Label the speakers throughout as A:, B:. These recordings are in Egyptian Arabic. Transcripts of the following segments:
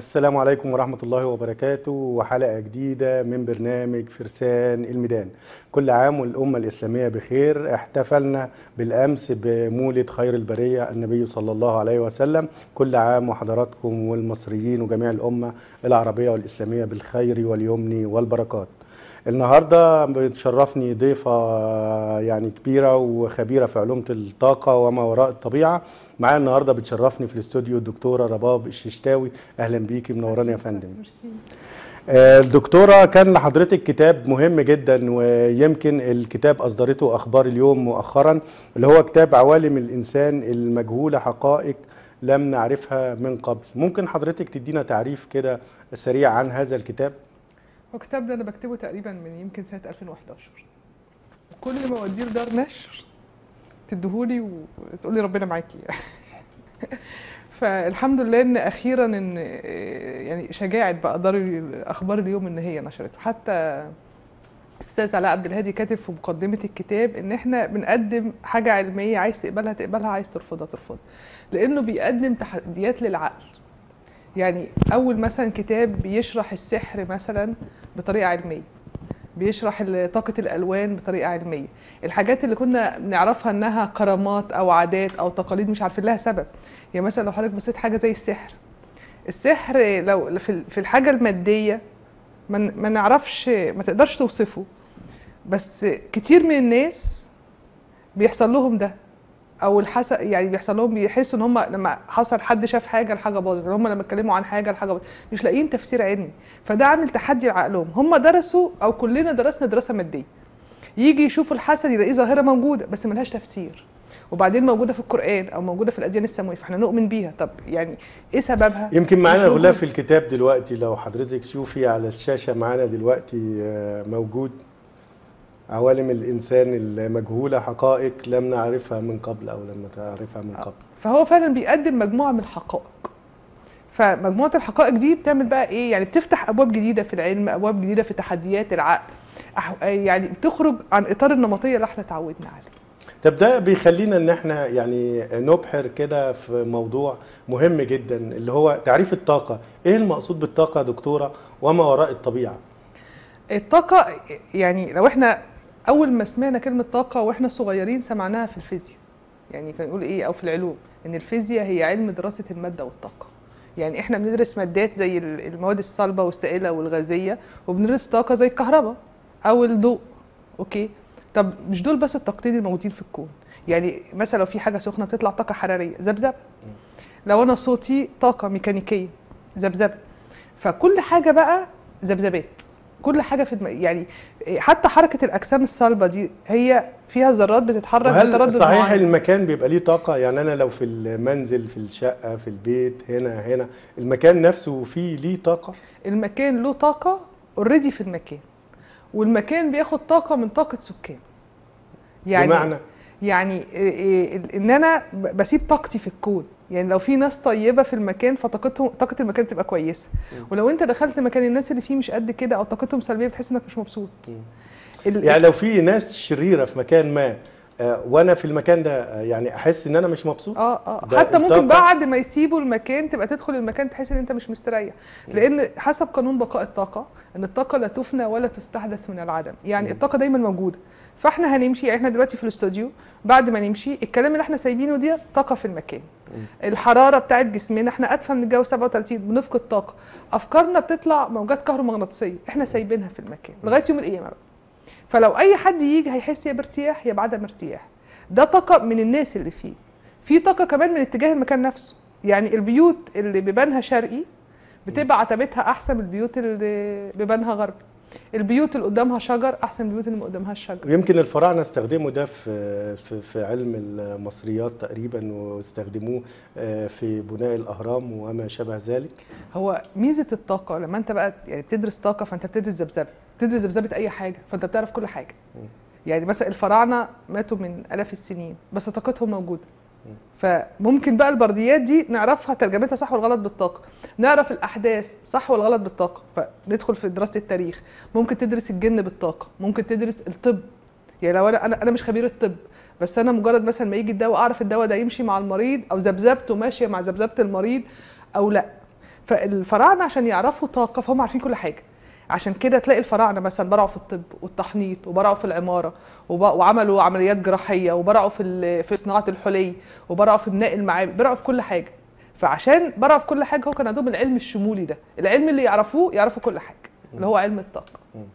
A: السلام عليكم ورحمة الله وبركاته وحلقة جديدة من برنامج فرسان الميدان كل عام والأمة الإسلامية بخير احتفلنا بالأمس بمولد خير البرية النبي صلى الله عليه وسلم كل عام وحضراتكم والمصريين وجميع الأمة العربية والإسلامية بالخير واليمن والبركات النهارده بتشرفني ضيفه يعني كبيره وخبيره في علوم الطاقه وما وراء الطبيعه معايا النهارده بتشرفني في الاستوديو الدكتوره رباب الششتاوي اهلا بيكي منوراني يا فندم آه، الدكتوره كان لحضرتك كتاب مهم جدا ويمكن الكتاب اصدرته اخبار اليوم مؤخرا اللي هو كتاب عوالم الانسان المجهوله حقائق لم نعرفها من قبل ممكن حضرتك تدينا تعريف كده سريع عن هذا الكتاب
B: هو الكتاب ده انا بكتبه تقريبا من يمكن سنه 2011 كل ما اوديه لدار نشر تديهولي وتقول لي ربنا معاكي فالحمد لله ان اخيرا ان يعني شجاعه بقى دار اخبار اليوم ان هي نشرته حتى الاستاذ علاء عبد الهادي كاتب في مقدمه الكتاب ان احنا بنقدم حاجه علميه عايز تقبلها تقبلها عايز ترفضها ترفضها لانه بيقدم تحديات للعقل يعني اول مثلا كتاب بيشرح السحر مثلا بطريقه علميه بيشرح ال- طاقه الالوان بطريقه علميه الحاجات اللي كنا بنعرفها انها كرامات او عادات او تقاليد مش عارفين لها سبب يعني مثلا لو حضرتك بصيت حاجه زي السحر السحر لو في ال- في الحاجه الماديه ما ن- ما نعرفش ما تقدرش توصفه بس كتير من الناس بيحصل لهم ده او الحس يعني بيحصل لهم بيحسوا ان هم لما حصل حد شاف حاجه الحاجه باظت هم لما اتكلموا عن حاجه الحاجه باظت مش لاقيين تفسير علمي فده عامل تحدي لعقلهم هم درسوا او كلنا درسنا دراسه ماديه يجي يشوفوا الحسد يلاقيه ظاهره موجوده بس ملهاش تفسير وبعدين موجوده في القران او موجوده في الاديان السماويه فاحنا نؤمن بيها طب يعني ايه سببها
A: يمكن معانا
B: مش
A: غلاف
B: موجود.
A: الكتاب دلوقتي لو حضرتك شوفي على الشاشة معانا دلوقتي آه، موجود عوالم الإنسان المجهولة حقائق لم نعرفها من قبل أو لم نعرفها من قبل
B: فهو فعلا بيقدم مجموعه من الحقائق فمجموعه الحقائق دي بتعمل بقى ايه يعني بتفتح ابواب جديده في العلم ابواب جديده في تحديات العقل أح- يعني بتخرج عن اطار النمطيه اللي احنا اتعودنا عليه
A: طب ده بيخلينا ان احنا يعني نبحر كده في موضوع مهم جدا اللي هو تعريف الطاقة ايه المقصود بالطاقة يا دكتورة وما وراء الطبيعة
B: الطاقه يعني لو احنا اول ما سمعنا كلمه طاقه واحنا صغيرين سمعناها في الفيزياء يعني كان يقول ايه او في العلوم ان الفيزياء هي علم دراسه الماده والطاقه يعني احنا بندرس مادات زي ال- المواد الصلبه والسائله والغازيه وبندرس طاقه زي الكهرباء او الضوء اوكي طب مش دول بس الطاقتين الموجودين في الكون يعني مثلا لو في حاجه سخنه بتطلع طاقه حراريه ذبذبه لو انا صوتي طاقه ميكانيكيه ذبذبه فكل حاجه بقى ذبذبات كل حاجه في الم... يعني حتى حركه الاجسام الصلبه دي هي فيها ذرات بتتحرك
A: وهل
B: بتردد
A: صحيح
B: معين.
A: المكان بيبقى ليه طاقة يعني انا لو في المنزل في الشقة في البيت هنا هنا المكان نفسه فيه ليه طاقة
B: المكان له طاقه اوريدي في المكان والمكان بياخد طاقه من طاقه سكان يعني
A: بمعنى
B: يعني إيه إيه ان انا ب- بسيب طاقتي في الكون يعني لو في ناس طيبه في المكان فطاقتهم طاقه المكان تبقى كويسه
A: مم.
B: ولو انت دخلت مكان الناس اللي فيه مش قد كده او طاقتهم سلبيه بتحس انك مش مبسوط
A: مم.
B: ال-
A: يعني لو في ناس شريرة في مكان ما آه، وانا في المكان ده آه، يعني احس ان انا مش مبسوط
B: اه اه
A: ده
B: حتى ممكن
A: الطاقة.
B: بعد ما يسيبوا المكان تبقى تدخل المكان تحس ان انت مش مستريح لان حسب قانون بقاء الطاقه ان الطاقه لا تفنى ولا تستحدث من العدم يعني
A: مم.
B: الطاقه دايما موجوده فاحنا هنمشي يعني احنا دلوقتي في الاستوديو بعد ما نمشي الكلام اللي احنا سايبينه دي طاقه في المكان
A: مم.
B: الحراره بتاعت جسمنا احنا ادفى من الجو 37 بنفقد طاقه افكارنا بتطلع موجات كهرومغناطيسيه احنا سايبينها في المكان لغايه يوم القيامه بقى فلو اي حد يجي هيحس يا بارتياح يا بعدم ارتياح ده طاقه من الناس اللي فيه في طاقه كمان من اتجاه المكان نفسه يعني البيوت اللي بيبانها شرقي بتبقى عتبتها احسن من البيوت اللي بيبانها غربي البيوت اللي قدامها شجر احسن من البيوت اللي ما قدامهاش شجر
A: ويمكن الفراعنه استخدموا ده في في في علم المصريات تقريبا واستخدموه آه، في بناء الاهرام وما شابه ذلك
B: هو ميزه الطاقه لما انت بقى يعني بتدرس طاقه فانت بتدرس ذبذبه بتدرس ذبذبه اي حاجه فانت بتعرف كل حاجه
A: مم.
B: يعني مثلا الفراعنه ماتوا من الاف السنين بس طاقتهم موجوده
A: مم.
B: فممكن بقى البرديات دي نعرفها ترجمتها صح ولا غلط بالطاقه نعرف الاحداث صح ولا غلط بالطاقه فندخل في دراسه التاريخ ممكن تدرس الجن بالطاقه ممكن تدرس الطب يعني لو انا انا انا مش خبير الطب بس انا مجرد مثلا ما يجي الدواء اعرف الدواء ده يمشي مع المريض او ذبذبته ماشيه مع ذبذبه المريض او لا فالفراعنه عشان يعرفوا طاقه فهم عارفين كل حاجه عشان كده تلاقي الفراعنه مثلا برعوا في الطب والتحنيط وبرعوا في العماره وب- وعملوا عمليات جراحيه وبرعوا في ال- في صناعه الحلي وبرعوا في بناء المعابد برعوا في كل حاجه فعشان برعوا في كل حاجه هو كان عندهم العلم الشمولي ده العلم اللي يعرفوه يعرفوا كل حاجه اللي هو علم الطاقه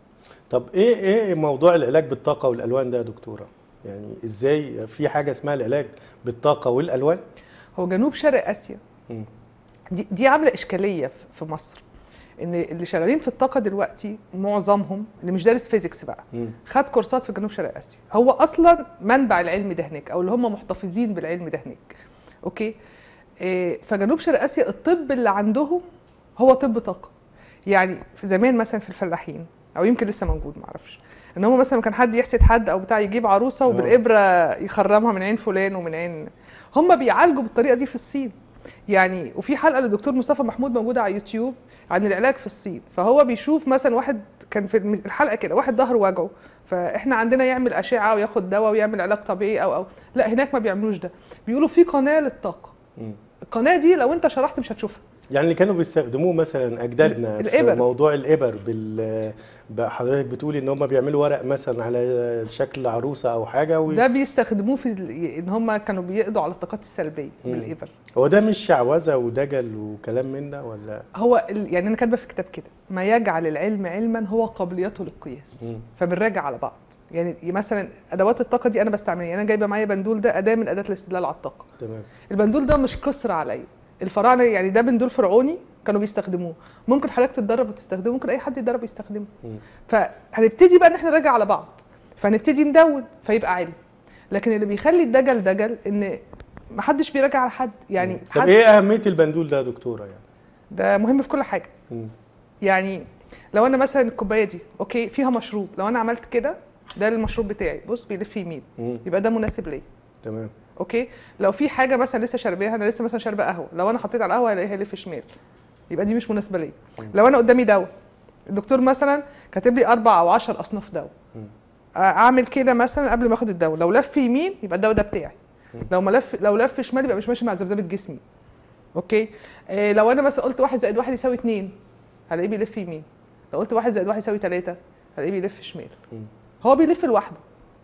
A: طب ايه ايه موضوع العلاج بالطاقه والالوان ده يا دكتوره يعني ازاي في حاجه اسمها العلاج بالطاقه والالوان
B: هو جنوب شرق اسيا
A: مم.
B: دي, دي عامله اشكاليه في- في مصر ان اللي شغالين في الطاقه دلوقتي معظمهم اللي مش دارس فيزيكس بقى
A: مم.
B: خد كورسات في جنوب شرق اسيا هو اصلا منبع العلم ده هناك او اللي هم محتفظين بالعلم ده هناك اوكي إيه فجنوب شرق اسيا الطب اللي عندهم هو طب طاقه يعني في زمان مثلا في الفلاحين او يمكن لسه موجود معرفش ان هم مثلا كان حد يحسد حد او بتاع يجيب عروسه
A: آه.
B: وبالابره يخرمها من عين فلان ومن عين هم بيعالجوا بالطريقه دي في الصين يعني وفي حلقه للدكتور مصطفى محمود موجوده على يوتيوب عن العلاج في الصين فهو بيشوف مثلا واحد كان في الم- الحلقه كده واحد ظهره وجعه فاحنا عندنا يعمل اشعه وياخد دواء ويعمل علاج طبيعي او او لا هناك ما بيعملوش ده بيقولوا في قناه للطاقه
A: مم.
B: القناه دي لو انت شرحت مش هتشوفها
A: يعني اللي كانوا بيستخدموه مثلا اجدادنا في
B: الإبر.
A: موضوع الابر بال بقى حضرتك بتقولي ان هم بيعملوا ورق مثلا على شكل عروسه او حاجه و...
B: ده بيستخدموه في ال- ان هم كانوا بيقضوا على الطاقات السلبيه
A: مم.
B: بالايفر
A: هو ده مش شعوذه ودجل وكلام من ده ولا
B: هو ال- يعني انا كاتبه في كتاب كده ما يجعل العلم علما هو قابليته للقياس
A: مم.
B: فبنراجع على بعض يعني مثلا ادوات الطاقه دي انا بستعملها يعني انا جايبه معايا بندول ده اداه من اداه الاستدلال على الطاقه
A: تمام
B: البندول ده مش قصر عليا الفراعنه يعني ده بندول فرعوني كانوا بيستخدموه ممكن حضرتك تتدرب وتستخدمه ممكن اي حد يتدرب ويستخدمه
A: مم.
B: فهنبتدي بقى ان احنا نراجع على بعض فنبتدي ندون فيبقى علم لكن اللي بيخلي الدجل دجل ان محدش بيراجع على حد يعني
A: مم. طب
B: حد
A: ايه اهميه البندول ده يا دكتوره يعني
B: ده مهم في كل حاجه
A: مم.
B: يعني لو انا مثلا الكوبايه دي اوكي فيها مشروب لو انا عملت كده ده المشروب بتاعي بص بيلف يمين
A: مم.
B: يبقى ده مناسب ليا
A: تمام
B: اوكي لو في حاجه مثلا لسه شارباها انا لسه مثلا شاربه قهوه لو انا حطيت على القهوه هلاقيها يلف شمال يبقى دي مش مناسبه ليا
A: مم.
B: لو انا قدامي دواء الدكتور مثلا كاتب لي اربع او عشر اصناف دواء
A: مم.
B: اعمل كده مثلا قبل ما اخد الدواء لو لف يمين يبقى الدواء ده بتاعي
A: مم.
B: لو ما لف لو لف شمال يبقى مش ماشي مع ذبذبه جسمي اوكي إيه لو انا مثلا قلت واحد زائد واحد يساوي اتنين هلاقيه بيلف يمين لو قلت واحد زائد واحد يساوي تلاته هلاقيه بيلف شمال
A: مم.
B: هو بيلف لوحده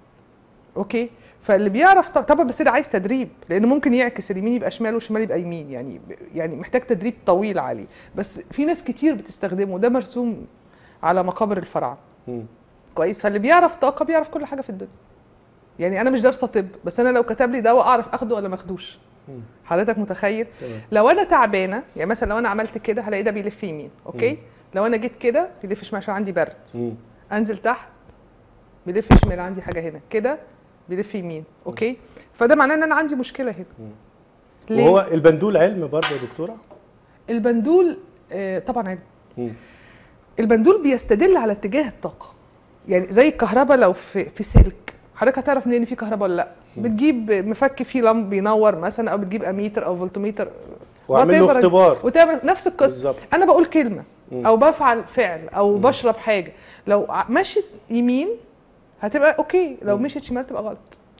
B: اوكي فاللي بيعرف ط- طبعا بس ده عايز تدريب لان ممكن يعكس اليمين يبقى شمال والشمال يبقى يمين يعني ب- يعني محتاج تدريب طويل عليه بس في ناس كتير بتستخدمه ده مرسوم على مقابر الفراعنه
A: مم.
B: كويس فاللي بيعرف طاقه بيعرف كل حاجه في الدنيا يعني انا مش دارسه طب بس انا لو كتب لي دواء اعرف اخده ولا ما اخدوش
A: مم.
B: حضرتك متخيل
A: تمام
B: لو انا تعبانه يعني مثلا لو انا عملت كده هلاقي ده بيلف يمين اوكي
A: مم.
B: لو انا جيت كده بيلف شمال عشان عندي برد
A: مم.
B: انزل تحت بيلف شمال عندي حاجه هنا كده بيلف يمين اوكي فده معناه ان انا عندي مشكله هنا
A: مم.
B: ليه
A: وهو البندول علم برضه يا دكتوره
B: البندول آه، طبعا علم
A: مم.
B: البندول بيستدل على اتجاه الطاقه يعني زي الكهرباء لو في في سلك حضرتك هتعرف منين في كهرباء ولا لا
A: مم.
B: بتجيب مفك فيه لمب بينور مثلا او بتجيب اميتر او فولتميتر
A: واعمل له
B: whatever.
A: اختبار
B: وتعمل نفس القصه
A: بالظبط
B: انا بقول كلمه
A: مم.
B: او بفعل فعل او
A: مم.
B: بشرب حاجه لو ع- مشيت يمين هتبقى اوكي لو
A: مم.
B: مشيت شمال تبقى غلط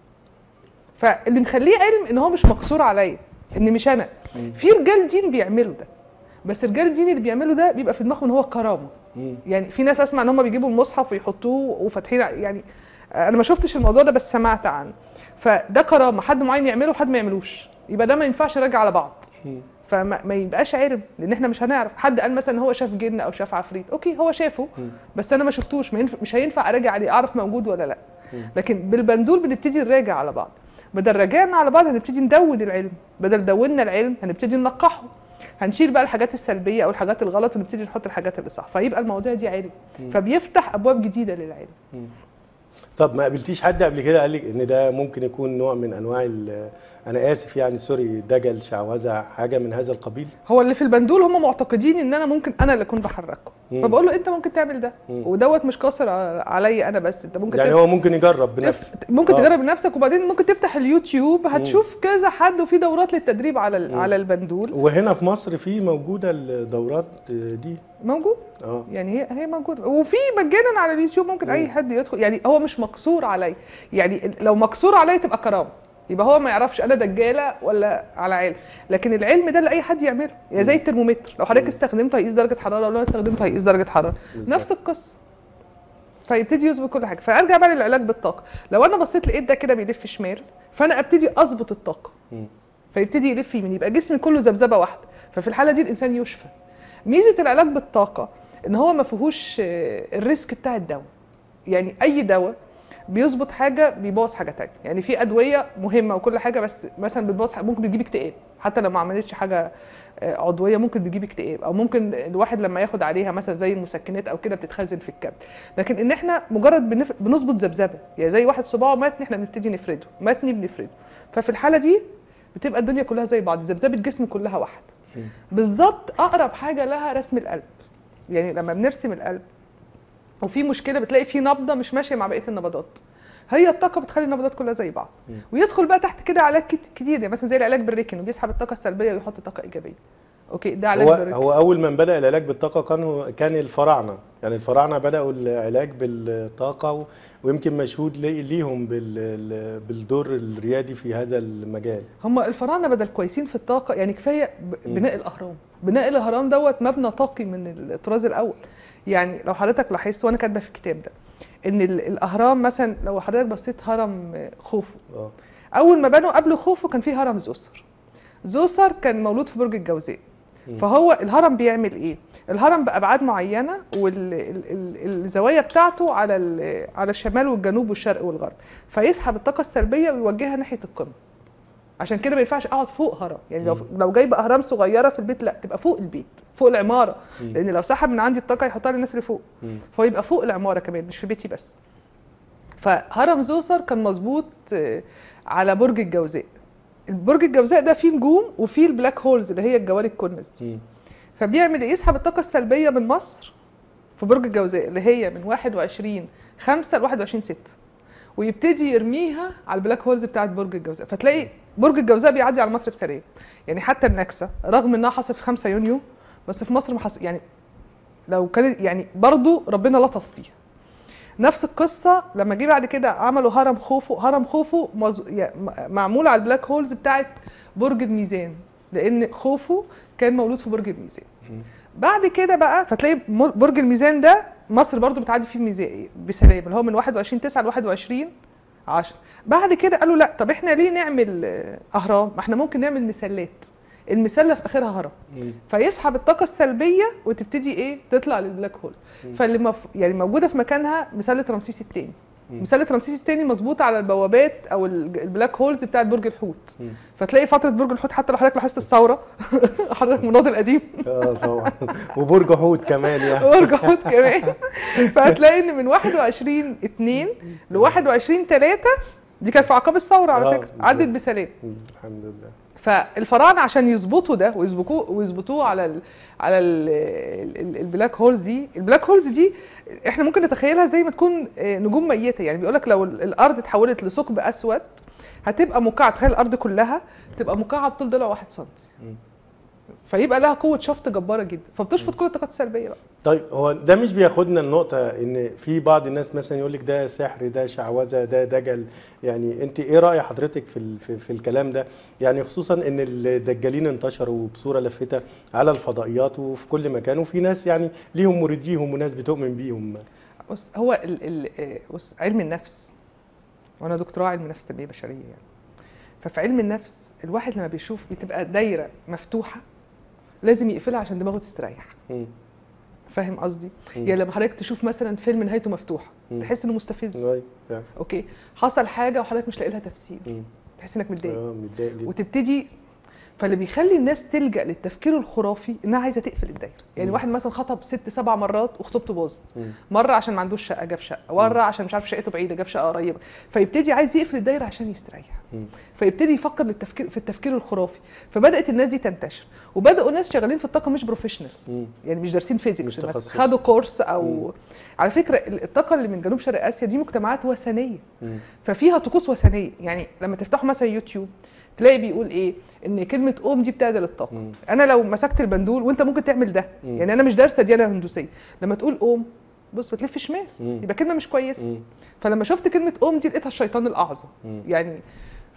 B: فاللي مخليه علم ان هو مش مقصور عليا ان مش انا
A: مم.
B: في رجال دين بيعملوا ده بس رجال الدين اللي بيعملوا ده بيبقى في دماغهم ان هو كرامه
A: مم.
B: يعني في ناس اسمع ان هم بيجيبوا المصحف ويحطوه وفاتحين ع- يعني انا ما شفتش الموضوع ده بس سمعت عنه فده كرامه حد معين يعمله وحد ما يعملوش يبقى ده ما ينفعش نراجع على بعض
A: مم.
B: فما ما يبقاش علم لان احنا مش هنعرف حد قال مثلا هو شاف جن او شاف عفريت اوكي هو شافه
A: مم.
B: بس انا ما شفتوش ما ينفع مش هينفع اراجع عليه اعرف موجود ولا لا
A: مم.
B: لكن بالبندول بنبتدي نراجع على بعض بدل راجعنا على بعض هنبتدي ندون العلم بدل دوننا العلم هنبتدي ننقحه هنشيل بقى الحاجات السلبيه او الحاجات الغلط ونبتدي نحط الحاجات اللي صح فيبقى المواضيع دي علم
A: مم.
B: فبيفتح ابواب جديده للعلم
A: مم. طب ما قابلتيش حد قبل كده قال لك ان ده ممكن يكون نوع من انواع ال- انا اسف يعني سوري دجل شعوذه حاجه من هذا القبيل
B: هو اللي في البندول هم معتقدين ان انا ممكن انا اللي اكون بحركه
A: مم.
B: فبقول له انت ممكن تعمل ده
A: مم.
B: ودوت مش قاصر ع- عليا انا بس انت ممكن
A: يعني
B: تف-
A: هو ممكن يجرب بنفسه
B: تف- ممكن
A: آه.
B: تجرب بنفسك وبعدين ممكن تفتح اليوتيوب هتشوف كذا حد وفي دورات للتدريب على ال-
A: مم.
B: على البندول
A: وهنا في مصر في موجوده الدورات دي
B: موجود
A: اه
B: يعني هي هي موجوده وفي مجانا على اليوتيوب ممكن اي
A: مم.
B: حد يدخل يعني هو مش مقصور عليا يعني لو مقصور عليا تبقى كرامه يبقى هو ما يعرفش انا دجاله ولا على علم لكن العلم ده اللي اي حد يعمله يعني زي الترمومتر لو حضرتك
A: مم.
B: استخدمته هيقيس درجه حراره ولو استخدمته هيقيس درجه حراره
A: بالظبط.
B: نفس القصه فيبتدي يظبط كل حاجه فارجع بقى للعلاج بالطاقه لو انا بصيت لقيت ده كده بيلف شمال فانا ابتدي اظبط الطاقه
A: مم.
B: فيبتدي يلف يمين يبقى جسمي كله ذبذبه واحده ففي الحاله دي الانسان يشفى ميزه العلاج بالطاقه ان هو ما فيهوش آه، الريسك بتاع الدواء يعني اي دواء بيظبط حاجه بيبوظ حاجه تانية يعني في ادويه مهمه وكل حاجه بس مثلا بتبوظ حاجة- ممكن بتجيب اكتئاب حتى لو ما عملتش حاجه آه، عضويه ممكن بتجيب اكتئاب او ممكن الواحد لما ياخد عليها مثلا زي المسكنات او كده بتتخزن في الكبد لكن ان احنا مجرد بنف... بنظبط ذبذبه يعني زي واحد صباعه متني احنا بنبتدي نفرده متني بنفرده ففي الحاله دي بتبقى الدنيا كلها زي بعض ذبذبه جسم كلها واحده
A: مم.
B: بالظبط اقرب حاجه لها رسم القلب يعني لما بنرسم القلب وفي مشكله بتلاقي في نبضه مش ماشيه مع بقيه النبضات هي الطاقه بتخلي النبضات كلها زي بعض
A: مم.
B: ويدخل بقى تحت كده علاج كت- كتير يعني مثلا زي العلاج بالريكن وبيسحب الطاقه السلبيه ويحط طاقه ايجابيه اوكي ده علاج
A: هو
B: بالريكن
A: هو اول من بدا العلاج بالطاقه كانوا كان الفراعنه يعني الفراعنه بداوا العلاج بالطاقه و- ويمكن مشهود لي- ليهم بال- بالدور الريادي في هذا المجال
B: هم الفراعنه بدل كويسين في الطاقه يعني كفايه ب-
A: مم.
B: بناء الاهرام بناء الاهرام دوت مبنى طاقي من الطراز الاول يعني لو حضرتك لاحظت وانا كاتبه في الكتاب ده ان ال- الاهرام مثلا لو حضرتك بصيت هرم خوفو
A: اه
B: اول ما بنوا قبل خوفو كان في هرم زوسر زوسر كان مولود في برج الجوزاء
A: مم.
B: فهو الهرم بيعمل ايه الهرم بابعاد معينه والزوايا بتاعته على ال- على الشمال والجنوب والشرق والغرب فيسحب الطاقه السلبيه ويوجهها ناحيه القمه عشان كده ما ينفعش اقعد فوق هرم يعني لو
A: مم.
B: لو جايبه اهرام صغيره في البيت لا تبقى فوق البيت فوق العماره
A: مم.
B: لان لو سحب من عندي الطاقه يحطها للناس اللي فوق
A: مم.
B: فهو يبقى فوق العماره كمان مش في بيتي بس فهرم زوسر كان مظبوط آه، على برج الجوزاء برج الجوزاء ده فيه نجوم وفيه البلاك هولز اللي هي الجواري الكنز
A: مم.
B: فبيعمل ايه يسحب الطاقه السلبيه من مصر في برج الجوزاء اللي هي من 21 5 ل 21 6 ويبتدي يرميها على البلاك هولز بتاعت برج الجوزاء فتلاقي برج الجوزاء بيعدي على مصر بسلام يعني حتى النكسه رغم انها حصلت في 5 يونيو بس في مصر ما حصل يعني لو كان يعني برضو ربنا لطف فيها نفس القصه لما جه بعد كده عملوا هرم خوفو هرم خوفو مز... يعني م- معمول على البلاك هولز بتاعت برج الميزان لان خوفو كان مولود في برج الميزان
A: مم.
B: بعد كده بقى فتلاقي مر- برج الميزان ده مصر برضو بتعدي فيه ميزان بسلام اللي هو من 21 9 ل 21 10 بعد كده قالوا لا طب احنا ليه نعمل آه، اهرام ما احنا ممكن نعمل مسلات المسله في اخرها هرم
A: مم.
B: فيسحب الطاقه السلبيه وتبتدي ايه تطلع للبلاك هول
A: مم.
B: فاللي مف... يعني موجوده في مكانها مسله رمسيس الثاني
A: مم.
B: مسله رمسيس الثاني مظبوطه على البوابات او الج- البلاك هولز بتاعت برج الحوت
A: مم.
B: فتلاقي فتره برج الحوت حتى لو حضرتك لاحظت الثوره حضرتك مناضل القديم
A: اه طبعا وبرج حوت كمان يعني
B: برج حوت كمان فهتلاقي ان من 21 2 ل 21 3 دي كانت في عقاب الثوره على
A: آه،
B: فكره عدت
A: بالظبط.
B: بسلام
A: مم. الحمد لله
B: فالفراعنه عشان يظبطوا ده ويظبطوه ويظبطوه على ال على ال ال البلاك هولز دي البلاك هولز دي احنا ممكن نتخيلها زي ما تكون آه، نجوم ميته يعني بيقول لك لو ال- الارض اتحولت لثقب اسود هتبقى مكعب تخيل الارض كلها تبقى مكعب طول ضلع واحد سم
A: مم.
B: فيبقى لها قوه شفط جباره جدا فبتشفط كل الطاقات السلبيه بقى
A: طيب هو ده مش بياخدنا النقطة ان في بعض الناس مثلا يقول لك ده سحر ده شعوذة ده دجل يعني انت ايه رأي حضرتك في ال- في, في الكلام ده يعني خصوصا ان الدجالين انتشروا بصورة لافتة على الفضائيات وفي كل مكان وفي ناس يعني ليهم مريديهم وناس بتؤمن بيهم
B: بص هو ال ال آه، بص علم النفس وانا دكتوراه علم نفس تنميه بشريه يعني ففي علم النفس الواحد لما بيشوف بتبقى دايره مفتوحه لازم يقفلها عشان دماغه تستريح
A: مم.
B: فاهم قصدي
A: مم.
B: يعني لما حضرتك تشوف مثلا فيلم نهايته مفتوحه
A: مم.
B: تحس انه مستفز
A: أيوة، فعلا.
B: اوكي حصل حاجه وحضرتك مش لاقي لها تفسير
A: مم.
B: تحس انك متضايق
A: اه متضايق جدا
B: وتبتدي فاللي بيخلي الناس تلجا للتفكير الخرافي انها عايزه تقفل الدايره يعني
A: مم.
B: واحد مثلا خطب ست سبع مرات وخطوبته باظت
A: مم.
B: مره عشان ما عندوش شقه جاب شقه مره عشان مش عارف شقته بعيده جاب شقه قريبه فيبتدي عايز يقفل الدايره عشان يستريح
A: مم.
B: فيبتدي يفكر للتفكير في التفكير الخرافي فبدات الناس دي تنتشر وبداوا ناس شغالين في الطاقه مش بروفيشنال
A: مم.
B: يعني مش دارسين
A: مش
B: فيزيكس مثلا
A: تخصص.
B: خدوا كورس او
A: مم.
B: على فكره الطاقه اللي من جنوب شرق اسيا دي مجتمعات وثنيه
A: مم.
B: ففيها طقوس وثنيه يعني لما تفتحوا مثلا يوتيوب تلاقي بيقول ايه ان كلمه اوم دي بتعدل الطاقه
A: مم.
B: انا لو مسكت البندول وانت ممكن تعمل ده
A: مم.
B: يعني انا مش دارسه ديانه هندوسيه لما تقول اوم بص بتلف شمال
A: مم.
B: يبقى كلمه مش كويسه
A: مم.
B: فلما شفت كلمه اوم دي لقيتها الشيطان الاعظم
A: مم.
B: يعني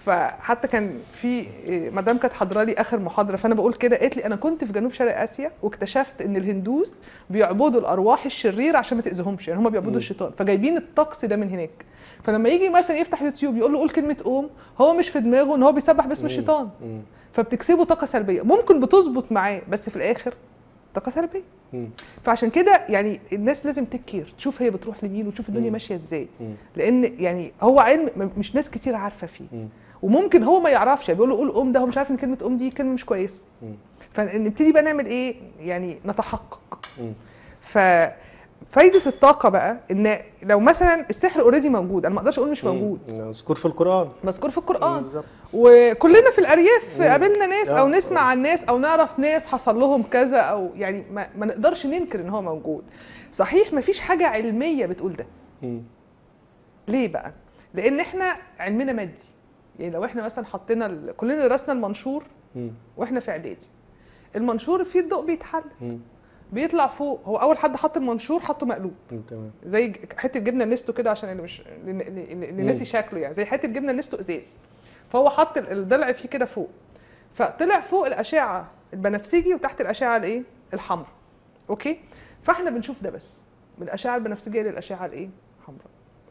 B: فحتى كان في إيه، مدام كانت حاضره لي اخر محاضره فانا بقول كده قالت لي انا كنت في جنوب شرق اسيا واكتشفت ان الهندوس بيعبدوا الارواح الشريره عشان ما تاذيهمش يعني هم بيعبدوا
A: مم.
B: الشيطان فجايبين الطقس ده من هناك فلما يجي مثلا يفتح يوتيوب يقول له قول كلمه قوم هو مش في دماغه ان هو بيسبح باسم
A: مم.
B: الشيطان
A: مم.
B: فبتكسبه طاقه سلبيه ممكن بتظبط معاه بس في الاخر طاقه سلبيه
A: مم.
B: فعشان كده يعني الناس لازم تكير تشوف هي بتروح لمين وتشوف الدنيا
A: مم.
B: ماشيه ازاي
A: مم.
B: لان يعني هو علم م- مش ناس كتير عارفه فيه
A: مم.
B: وممكن هو ما يعرفش يعني بيقول له قول ام ده هو مش عارف ان كلمه ام دي كلمه مش كويسه
A: مم.
B: فنبتدي بقى نعمل ايه يعني نتحقق
A: مم.
B: ف فايده الطاقه بقى ان لو مثلا السحر اوريدي موجود انا ما اقدرش اقول مش موجود
A: مم. مذكور في القرآن
B: مذكور في القران
A: بالظبط.
B: وكلنا في الارياف
A: مم.
B: قابلنا ناس او
A: آه.
B: نسمع عن ناس او نعرف ناس حصل لهم كذا او يعني ما, ما نقدرش ننكر ان هو موجود صحيح ما فيش حاجه علميه بتقول ده
A: مم.
B: ليه بقى لان احنا علمنا مادي يعني لو احنا مثلا حطينا ال... كلنا درسنا المنشور
A: مم.
B: واحنا في اعدادي المنشور فيه الضوء بيتحل
A: مم.
B: بيطلع فوق هو اول حد حط المنشور حطه مقلوب
A: مم. تمام
B: زي ج- حته جبنه نستو كده عشان اللي مش اللي- اللي اللي
A: مم.
B: ناسي شكله يعني زي حته جبنه نستو ازاز فهو حط ال- الضلع فيه كده فوق فطلع فوق الاشعه البنفسجي وتحت الاشعه الايه الحمراء اوكي فاحنا بنشوف ده بس من الاشعه البنفسجيه للاشعه الايه الحمراء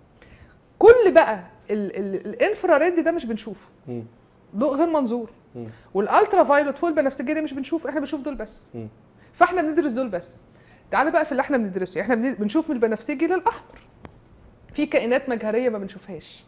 B: كل بقى ال- ال- الانفراريد ده مش بنشوفه
A: مم.
B: ضوء غير منظور
A: مم.
B: والالترا فايلوت فوق البنفسجيه ده مش بنشوف احنا بنشوف دول بس
A: مم.
B: فاحنا بندرس دول بس تعالى بقى في اللي احنا بندرسه يعني احنا بن- بنشوف من البنفسجي للاحمر في كائنات مجهريه ما بنشوفهاش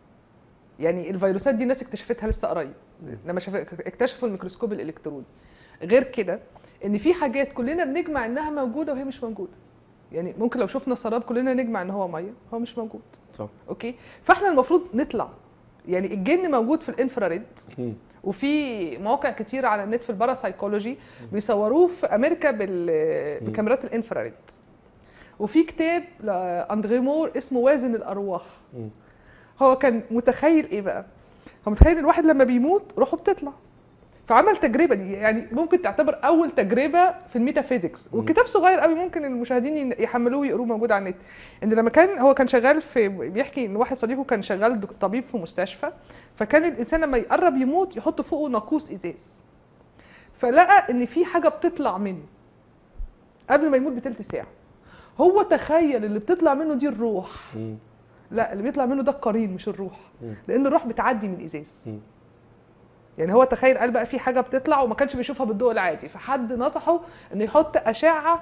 B: يعني الفيروسات دي الناس اكتشفتها لسه قريب لما شاف... اكتشفوا الميكروسكوب الالكتروني غير كده ان في حاجات كلنا بنجمع انها موجوده وهي مش موجوده يعني ممكن لو شفنا سراب كلنا نجمع ان هو ميه هو مش موجود
A: صح
B: اوكي فاحنا المفروض نطلع يعني الجن موجود في الانفراريد
A: مم.
B: وفي مواقع كتير على النت في الباراسايكولوجي بيصوروه في امريكا بال-
A: مم.
B: بكاميرات الانفراريد وفي كتاب لاندري مور اسمه وازن الارواح
A: مم.
B: هو كان متخيل ايه بقى هو متخيل الواحد لما بيموت روحه بتطلع فعمل تجربه دي يعني ممكن تعتبر اول تجربه في الميتافيزيكس
A: مم.
B: والكتاب صغير قوي ممكن المشاهدين ين- يحملوه ويقروه موجود على النت ان لما كان هو كان شغال في بيحكي ان واحد صديقه كان شغال دك- طبيب في مستشفى فكان الانسان لما يقرب يموت يحط فوقه ناقوس ازاز فلقى ان في حاجه بتطلع منه قبل ما يموت بتلت ساعه هو تخيل اللي بتطلع منه دي الروح
A: مم.
B: لا اللي بيطلع منه ده القرين مش الروح
A: مم.
B: لان الروح بتعدي من الازاز
A: مم.
B: يعني هو تخيل قال بقى في حاجه بتطلع وما كانش بيشوفها بالضوء العادي فحد نصحه انه يحط اشعه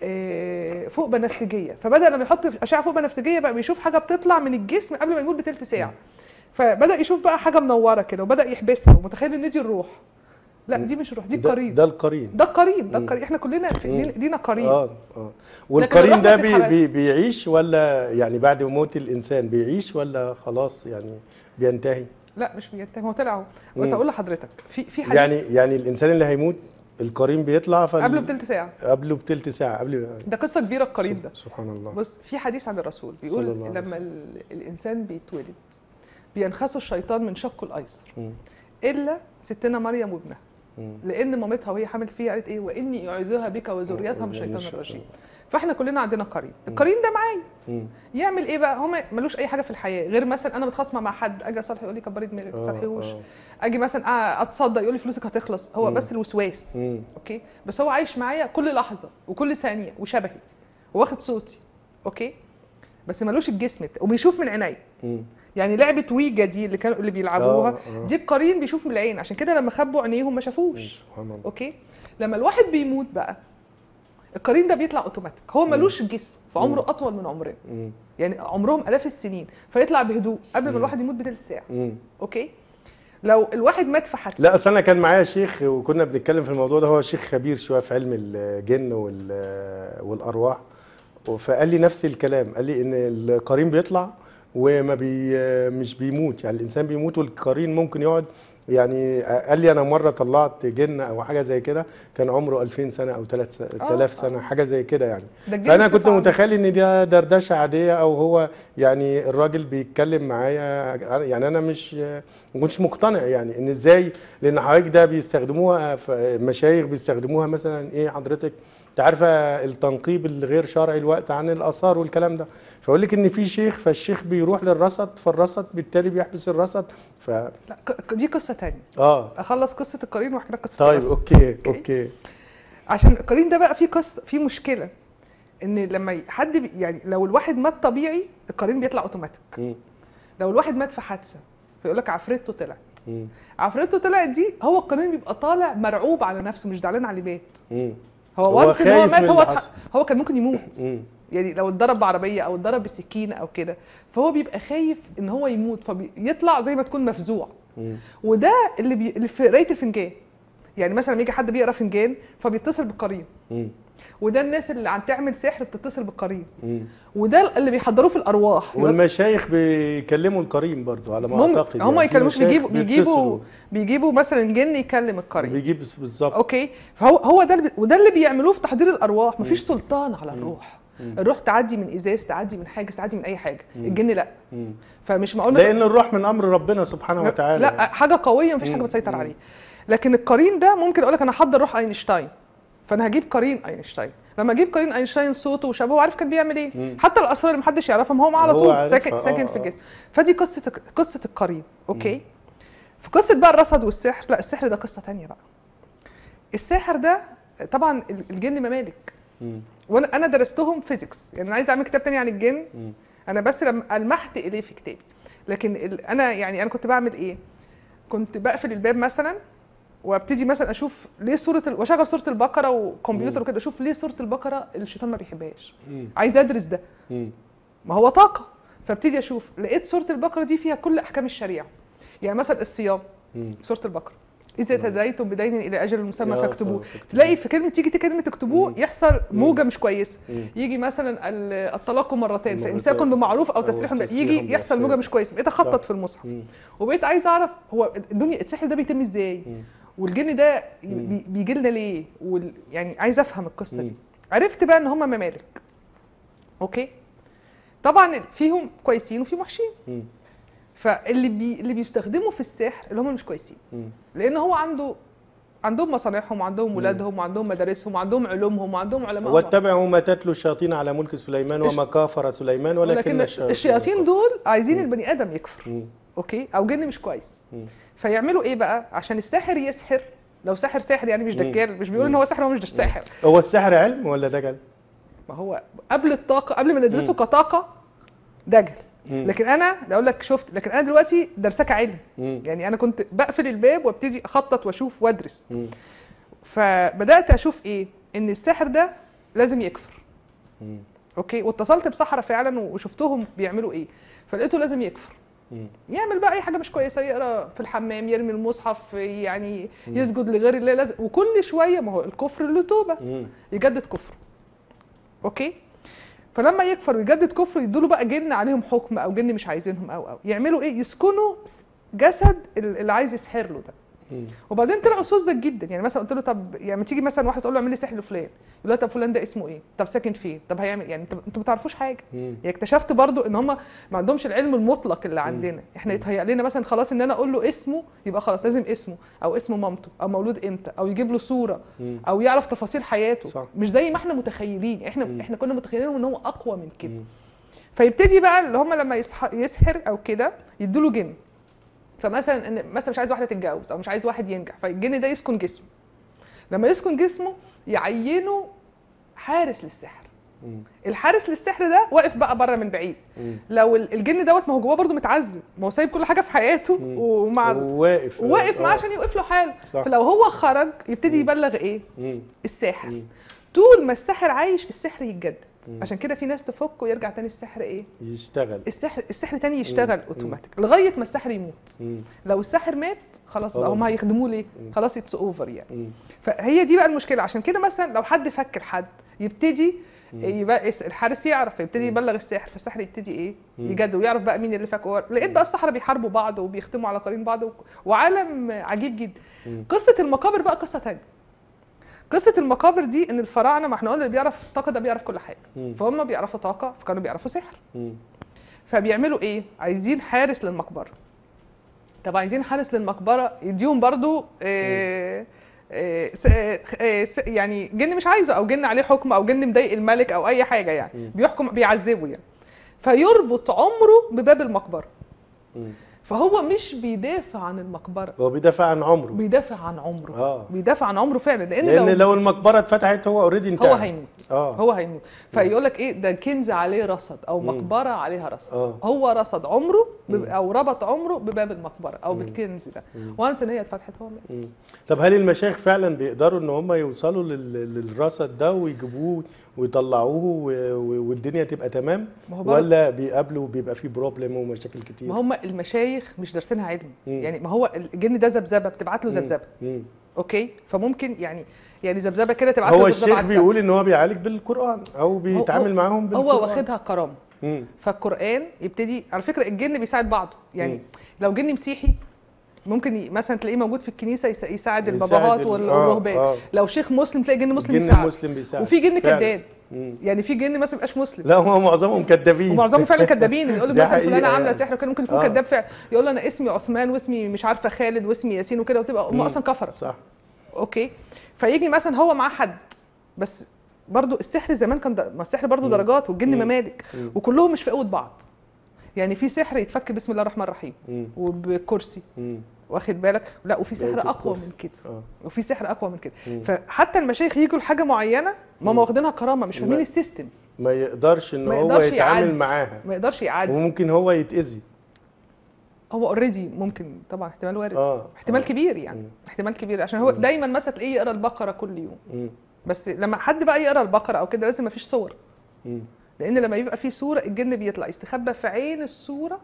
B: آه، فوق بنفسجيه فبدا لما يحط اشعه فوق بنفسجيه بقى بيشوف حاجه بتطلع من الجسم قبل ما يموت بتلت ساعه فبدا يشوف بقى حاجه منوره كده وبدا يحبسها ومتخيل ان دي الروح لا دي مش الروح دي
A: ده,
B: القرين
A: ده القرين
B: ده القرين ده
A: مم.
B: القرين احنا كلنا في
A: مم.
B: دينا- دينا قرين
A: اه اه والقرين
B: الروح
A: ده
B: ما
A: بي
B: بتتحبس.
A: بي بيعيش ولا يعني بعد موت الانسان بيعيش ولا خلاص يعني بينتهي
B: لا مش بينتهي هو طلع اهو بس
A: مم.
B: اقول لحضرتك في في حديث
A: يعني يعني الانسان اللي هيموت القرين بيطلع فال...
B: قبله بتلت ساعه
A: قبله بتلت ساعه قبل
B: ده قصه كبيره القرين ده
A: سبحان الله
B: بص في حديث عن الرسول بيقول
A: صلى الله عليه
B: لما ال- الانسان بيتولد بينخسه الشيطان من شقه الايسر
A: مم.
B: الا ستنا مريم وابنها
A: مم.
B: لان مامتها وهي حامل فيها قالت ايه واني اعيذها بك وذريتها من الشيطان
A: مش-
B: الرجيم فاحنا كلنا عندنا قرين القرين ده معايا
A: مم.
B: يعمل ايه بقى هو ما- ملوش اي حاجه في الحياه غير مثلا انا متخاصمه مع حد اجي اصالحه يقول لي كبري دماغك ما
A: آه،
B: تصالحيهوش
A: آه.
B: اجي مثلا أ- اتصدق يقول لي فلوسك هتخلص هو
A: مم.
B: بس الوسواس
A: مم.
B: اوكي بس هو عايش معايا كل لحظه وكل ثانيه وشبهي واخد صوتي اوكي بس ملوش الجسم بتاعه وبيشوف من عينيا
A: مم.
B: يعني لعبه ويجا دي اللي كانوا اللي بيلعبوها
A: آه، آه.
B: دي القرين بيشوف من العين عشان كده لما خبوا عينيهم ما شافوش
A: سبحان الله
B: اوكي لما الواحد بيموت بقى القرين ده بيطلع اوتوماتيك هو ملوش جسم فعمره
A: مم.
B: اطول من عمرنا
A: مم.
B: يعني عمرهم الاف السنين فيطلع بهدوء قبل ما
A: مم.
B: الواحد يموت بثلث ساعه
A: مم.
B: اوكي لو الواحد مات في حادثه
A: لا اصل انا كان معايا شيخ وكنا بنتكلم في الموضوع ده هو شيخ خبير شويه في علم الجن وال- والارواح فقال لي نفس الكلام قال لي ان القرين بيطلع وما بي مش بيموت يعني الانسان بيموت والقرين ممكن يقعد يعني قال لي انا مره طلعت جن او حاجه زي كده كان عمره 2000 سنه او 3000 سنه
B: آه.
A: حاجه زي كده يعني
B: ده الجن
A: فانا كنت
B: بصفة عامة.
A: متخيل ان ده دردشه عاديه او هو يعني الراجل بيتكلم معايا يعني انا مش ما كنتش مقتنع يعني ان ازاي لان حضرتك ده بيستخدموها في مشايخ بيستخدموها مثلا ايه حضرتك انت عارفه التنقيب الغير شرعي الوقت عن الاثار والكلام ده فاقول لك ان في شيخ فالشيخ بيروح للرصد فالرصد بالتالي بيحبس الرصد ف
B: لا ك- دي قصه تانية
A: اه
B: اخلص قصه القرين واحكي لك قصه
A: طيب
B: الرصد.
A: اوكي اوكي
B: عشان القرين ده بقى فيه قصه فيه مشكله ان لما ي- حد بي يعني لو الواحد مات طبيعي القرين بيطلع اوتوماتيك
A: مم.
B: لو الواحد مات في حادثه فيقول لك عفريته طلع
A: مم.
B: عفريته طلعت دي هو القرين بيبقى طالع مرعوب على نفسه مش زعلان على اللي مات
A: مم.
B: هو
A: هو
B: وانس ان هو
A: خايف
B: مات
A: من
B: هو
A: اللي
B: اتح-
A: حصل.
B: هو كان ممكن يموت
A: مم.
B: يعني لو اتضرب بعربيه او اتضرب بسكينه او كده فهو بيبقى خايف ان هو يموت فبيطلع زي ما تكون مفزوع
A: مم.
B: وده اللي, بي... اللي في قرايه الفنجان يعني مثلا لما يجي حد بيقرا فنجان فبيتصل بالقرين
A: مم.
B: وده الناس اللي عم تعمل سحر بتتصل بالقرين
A: مم.
B: وده اللي بيحضروه في الارواح
A: والمشايخ بيكلموا القرين برضو على ما
B: ممكن
A: اعتقد
B: هم
A: يعني. في
B: يكلموش
A: مشايخ
B: بيجيبوا بيجيبوا
A: بيتصلوا.
B: بيجيبوا مثلا جن يكلم القرين
A: بيجيب بالظبط
B: اوكي فهو هو ده اللي بي- وده اللي بيعملوه في تحضير الارواح مفيش
A: مم.
B: سلطان على
A: مم.
B: الروح
A: مم.
B: الروح تعدي من ازاز تعدي من حاجه تعدي من اي حاجه
A: مم.
B: الجن لا
A: مم.
B: فمش معقول مثلاً-
A: لان الروح من امر ربنا سبحانه وتعالى
B: لا حاجه قويه مفيش حاجه
A: مم.
B: بتسيطر
A: مم.
B: عليه لكن القرين ده ممكن اقول لك انا هحضر روح اينشتاين فانا هجيب قرين اينشتاين لما اجيب قرين اينشتاين صوته وشبهه وعارف كان بيعمل ايه
A: مم.
B: حتى الاسرار اللي محدش يعرفها ما هو على
A: هو
B: طول
A: عارفها.
B: ساكن
A: آه،
B: ساكن
A: آه.
B: في الجسم فدي قصه قصه القرين اوكي في قصه بقى الرصد والسحر لا السحر ده قصه تانية بقى الساحر ده طبعا الجن ممالك
A: مم.
B: وانا انا درستهم فيزيكس يعني انا عايز اعمل كتاب تاني عن الجن
A: مم.
B: انا بس لما المحت اليه في كتابي لكن ال... انا يعني انا كنت بعمل ايه كنت بقفل الباب مثلا وابتدي مثلا اشوف ليه سوره ال... واشغل سوره البقره وكمبيوتر
A: مم.
B: وكده اشوف ليه سوره البقره الشيطان ما بيحبهاش
A: مم.
B: عايز ادرس ده
A: مم.
B: ما هو طاقه فابتدي اشوف لقيت سوره البقره دي فيها كل احكام الشريعه يعني مثلا الصيام
A: مم.
B: سوره البقره اذا
A: مم.
B: تدايتم بدين الى اجل مسمى
A: يا
B: فاكتبوه
A: فاكتبوه.
B: تلاقي في كلمه تيجي كلمه تكتبوه
A: مم.
B: يحصل موجه مش كويسه
A: مم.
B: يجي مثلا ال- الطلاق مرتين
A: مرتين.
B: فامساك بمعروف او
A: أو
B: تسريح بإحسان.
A: تسريح
B: يجي يحصل
A: بإحسان.
B: موجه مش كويسه بقيت اخطط
A: صح.
B: في المصحف
A: مم.
B: وبقيت عايز اعرف هو الدنيا السحر ده بيتم ازاي
A: مم.
B: والجن ده
A: مم.
B: بي- بيجي لنا ليه وال... يعني عايز افهم القصه دي
A: مم.
B: عرفت بقى ان هم ممالك اوكي طبعا فيهم كويسين وفيهم وحشين
A: مم.
B: فاللي بي... اللي بيستخدموا في السحر اللي هم مش كويسين
A: مم.
B: لان هو عنده عندهم مصانعهم وعندهم
A: مم.
B: ولادهم وعندهم مدارسهم وعندهم علومهم وعندهم علمائهم
A: واتبعوا ما تتلو الشياطين على ملك سليمان
B: الش-
A: وما كافر سليمان ولكن
B: ولكن الشياطين دول عايزين
A: مم.
B: البني ادم يكفر
A: مم.
B: اوكي او جن مش كويس
A: مم.
B: فيعملوا ايه بقى عشان الساحر يسحر لو ساحر ساحر يعني مش
A: مم.
B: دجال مش بيقول ان
A: مم.
B: هو ساحر هو مش ساحر
A: هو السحر علم ولا دجل؟
B: ما هو قبل الطاقه قبل ما ندرسه
A: مم.
B: كطاقه دجل
A: مم.
B: لكن انا اقول لك شفت لكن انا دلوقتي درساه كعلم
A: مم.
B: يعني انا كنت بقفل الباب وابتدي اخطط واشوف وادرس
A: مم.
B: فبدات اشوف ايه ان الساحر ده لازم يكفر
A: مم.
B: اوكي واتصلت بسحرة فعلا وشفتهم بيعملوا ايه فلقيته لازم يكفر
A: مم.
B: يعمل بقى اي حاجه مش كويسه يقرا في الحمام يرمي المصحف يعني
A: مم.
B: يسجد لغير الله لازم وكل شويه ما هو الكفر له توبه
A: مم.
B: يجدد كفره اوكي فلما يكفر ويجدد كفره يدوا بقى جن عليهم حكم او جن مش عايزينهم او او يعملوا ايه يسكنوا جسد اللي عايز يسحر له ده
A: مم.
B: وبعدين طلعوا سذج جدا يعني مثلا قلت له طب يعني ما تيجي مثلا واحد تقول له اعمل لي سحر لفلان يقول له طب فلان ده اسمه ايه طب ساكن فين طب هيعمل يعني انتوا انتوا ما تعرفوش حاجه
A: مم.
B: يعني اكتشفت برضو ان هم ما عندهمش العلم المطلق اللي عندنا احنا
A: مم.
B: يتهيأ لنا مثلا خلاص ان انا اقول له اسمه يبقى خلاص لازم اسمه او اسم مامته او مولود امتى او يجيب له صوره
A: مم.
B: او يعرف تفاصيل حياته
A: صح.
B: مش زي ما احنا متخيلين احنا
A: مم.
B: احنا كنا متخيلين ان هو اقوى من كده
A: مم.
B: فيبتدي بقى اللي هم لما يسح- يسحر او كده يدوا له جن فمثلا ان مثلا مش عايز واحده تتجوز او مش عايز واحد ينجح فالجن ده يسكن جسمه لما يسكن جسمه يعينوا حارس للسحر
A: مم.
B: الحارس للسحر ده واقف بقى بره من بعيد
A: مم.
B: لو ال- الجن دوت ما هو جواه برضه متعذب ما هو سايب كل حاجه في حياته
A: مم.
B: ومع
A: وواقف
B: واقف معاه
A: آه.
B: عشان يوقف له حاله
A: صح.
B: فلو هو خرج يبتدي
A: مم.
B: يبلغ ايه
A: مم.
B: الساحر
A: مم.
B: طول ما الساحر عايش السحر يتجدد
A: مم.
B: عشان كده في ناس تفك ويرجع تاني السحر ايه
A: يشتغل
B: السحر السحر تاني يشتغل
A: مم.
B: اوتوماتيك لغايه ما السحر يموت
A: مم.
B: لو الساحر مات خلاص بقى
A: خلاص.
B: هم هيخدموه ليه
A: مم.
B: خلاص اتس اوفر يعني
A: مم.
B: فهي دي بقى المشكله عشان كده مثلا لو حد فكر حد يبتدي
A: مم.
B: يبقى يس- الحارس يعرف يبتدي
A: مم.
B: يبلغ الساحر فالساحر يبتدي ايه
A: مم.
B: يجد ويعرف بقى مين اللي فاكر لقيت
A: مم.
B: بقى السحرة بيحاربوا بعض وبيختموا على قرين بعض و- وعالم عجيب جدا
A: مم.
B: قصه المقابر بقى قصه تانية قصه المقابر دي ان الفراعنه ما احنا قلنا اللي بيعرف الطاقه ده بيعرف كل حاجه
A: مم.
B: فهم بيعرفوا طاقه فكانوا بيعرفوا سحر
A: مم.
B: فبيعملوا ايه عايزين حارس للمقبره طب عايزين حارس للمقبره يديهم برضو آه آه س- آه س- يعني جن مش عايزه او جن عليه حكم او جن مضايق الملك او اي حاجه يعني
A: مم.
B: بيحكم بيعذبه يعني فيربط عمره بباب المقبره
A: مم.
B: فهو مش بيدافع عن المقبره
A: هو بيدافع عن عمره
B: بيدافع عن عمره
A: اه
B: بيدافع عن عمره فعلا لان,
A: لان
B: لو,
A: لو المقبره اتفتحت هو اوريدي انتهى
B: هو هيموت
A: اه
B: هو هيموت فيقول لك ايه ده كنز عليه رصد او
A: مم.
B: مقبره عليها رصد
A: اه
B: هو رصد عمره ب-
A: مم.
B: او ربط عمره بباب المقبره او
A: مم.
B: بالكنز ده
A: مم.
B: وانس ان هي اتفتحت هو مات
A: مم. طب هل المشايخ فعلا بيقدروا ان هم يوصلوا لل- للرصد ده ويجيبوه ويطلعوه و- و- والدنيا تبقى تمام
B: ما هو برضه-
A: ولا بيقابلوا بيبقى فيه بروبلم ومشاكل كتير
B: ما هم المشايخ مش دارسينها علم
A: مم.
B: يعني ما هو الجن ده ذبذبه بتبعت له
A: مم.
B: ذبذبه
A: مم.
B: اوكي فممكن يعني يعني ذبذبه كده تبعت له
A: هو
B: ذبذبه
A: الشيخ
B: عكسها.
A: بيقول ان هو بيعالج بالقران او بيتعامل
B: هو-
A: معاهم بالقران
B: هو واخدها كرامه
A: مم.
B: فالقران يبتدي على فكره الجن بيساعد بعضه يعني
A: مم.
B: لو جن مسيحي ممكن ي- مثلا تلاقيه موجود في الكنيسه يسا- يساعد
A: يساعد
B: الباباهات
A: ال-
B: وال-
A: آه،
B: والرهبان
A: آه.
B: لو شيخ مسلم تلاقي جن مسلم
A: الجن
B: يساعد
A: المسلم بيساعد
B: وفي جن
A: فعلا.
B: كذاب
A: مم.
B: يعني في جن مثلا مبقاش مسلم
A: لا هو معظمهم كدابين
B: ومعظمهم فعلا كدابين يقول له
A: دي
B: مثلا
A: حقيقة
B: فلانه عامله
A: يعني.
B: سحر وكده ممكن يكون
A: آه.
B: كذاب فعلا يقول له انا اسمي عثمان واسمي مش عارفه خالد واسمي ياسين وكده وتبقى هم
A: مم.
B: اصلا كفره
A: صح
B: اوكي فيجي مثلا هو معاه حد بس برضو السحر زمان كان د- ما السحر برضو
A: مم.
B: درجات والجن
A: مم.
B: ممالك
A: مم.
B: وكلهم مش في قوه بعض يعني في سحر يتفك بسم الله الرحمن الرحيم
A: مم.
B: وبكرسي
A: مم.
B: واخد بالك لا وفي سحر
A: بقية
B: اقوى
A: الكرسي.
B: من كده
A: اه
B: وفي سحر اقوى من كده
A: مم.
B: فحتى المشايخ يجوا لحاجه معينه ما هم
A: مم.
B: واخدينها كرامه مش فاهمين
A: ما-
B: السيستم
A: ما يقدرش ان
B: ما
A: هو
B: يقدرش
A: يتعامل
B: يعدي.
A: معاها
B: ما يقدرش يعدي
A: وممكن هو يتأذي
B: هو اوريدي ممكن طبعا احتمال وارد
A: اه
B: احتمال
A: آه.
B: كبير يعني
A: مم.
B: احتمال كبير عشان هو
A: مم.
B: دايما مثلا تلاقيه يقرا البقره كل يوم
A: مم.
B: بس لما حد بقى يقرا البقره او كده لازم مفيش صور
A: مم.
B: لان لما يبقى في صوره الجن بيطلع يستخبى في عين الصوره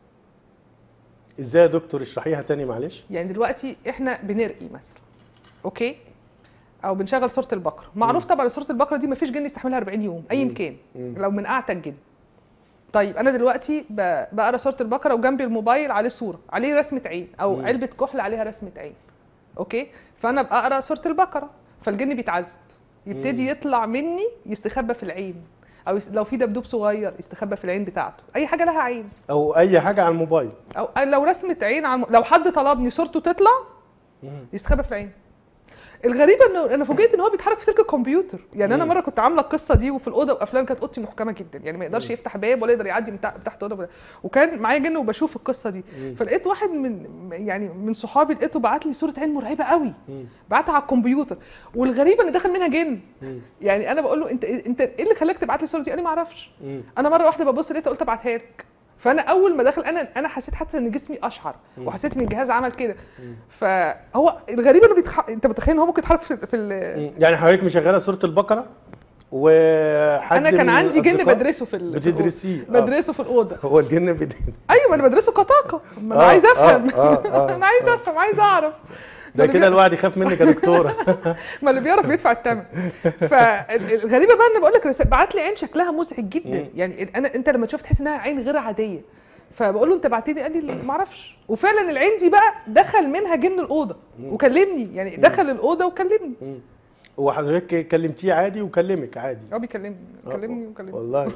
A: ازاي يا دكتور اشرحيها تاني معلش
B: يعني دلوقتي احنا بنرقي مثلا اوكي او بنشغل سوره البقره معروف
A: مم.
B: طبعا سوره البقره دي مفيش جن يستحملها 40 يوم ايا
A: مم.
B: كان
A: مم.
B: لو من اعتى الجن طيب انا دلوقتي ب- بقرا سوره البقره وجنبي الموبايل عليه صوره عليه رسمه عين او
A: مم.
B: علبه كحل عليها رسمه عين اوكي فانا بقرا سوره البقره فالجن بيتعذب يبتدي
A: مم.
B: يطلع مني يستخبى في العين او يس- لو في دبدوب صغير يستخبى في العين بتاعته اي حاجه لها عين
A: او اي حاجه على الموبايل
B: او لو رسمه عين عن لو حد طلبني صورته تطلع
A: مم.
B: يستخبى في العين الغريبه انه انا فوجئت ان هو بيتحرك في سلك الكمبيوتر يعني انا
A: مم.
B: مره كنت عامله القصه دي وفي الاوضه وافلام كانت اوضتي محكمه جدا يعني ما يقدرش
A: مم.
B: يفتح باب ولا يقدر يعدي من تحت تحت اوضه ولا- وكان معايا جن وبشوف القصه دي
A: مم.
B: فلقيت واحد من يعني من صحابي لقيته بعت لي صوره عين مرعبه قوي
A: مم.
B: بعتها على الكمبيوتر والغريبه ان دخل منها جن
A: مم.
B: يعني انا بقول له انت انت ايه اللي خلاك تبعت لي الصوره دي قال لي ما اعرفش
A: مم.
B: انا مره واحده ببص لقيتها قلت ابعتها لك فانا اول ما دخل انا انا حسيت حتى ان جسمي اشعر
A: مم.
B: وحسيت ان الجهاز عمل كده
A: مم.
B: فهو الغريب انه بيتح... انت متخيل ان هو ممكن يتحرك في في ال...
A: مم. يعني حضرتك مشغله سوره البقره وحد
B: انا كان
A: من
B: عندي جن
A: الأصدقاء
B: بدرسه في ال... في الأوضة.
A: بتدرسيه آه.
B: بدرسه في الاوضه
A: هو الجن بد...
B: ايوه انا بدرسه كطاقه ما انا
A: آه،
B: عايز افهم
A: آه، آه، آه،
B: انا عايز
A: آه.
B: افهم عايز اعرف
A: ده
B: اللي
A: كده
B: بي-
A: الواحد يخاف منك يا دكتوره
B: ما اللي بيعرف بيدفع الثمن فالغريبه بقى ان بقول لك بعت لي عين شكلها مزعج جدا
A: مم.
B: يعني انا انت لما تشوف تحس انها عين غير عاديه فبقول له انت بعت لي قال لي ما اعرفش وفعلا العين دي بقى دخل منها جن الاوضه
A: مم.
B: وكلمني يعني
A: مم.
B: دخل الاوضه وكلمني
A: مم. وحضرتك كلمتيه عادي وكلمك عادي
B: هو بيكلمني
A: آه،
B: كلمني وكلمني
A: والله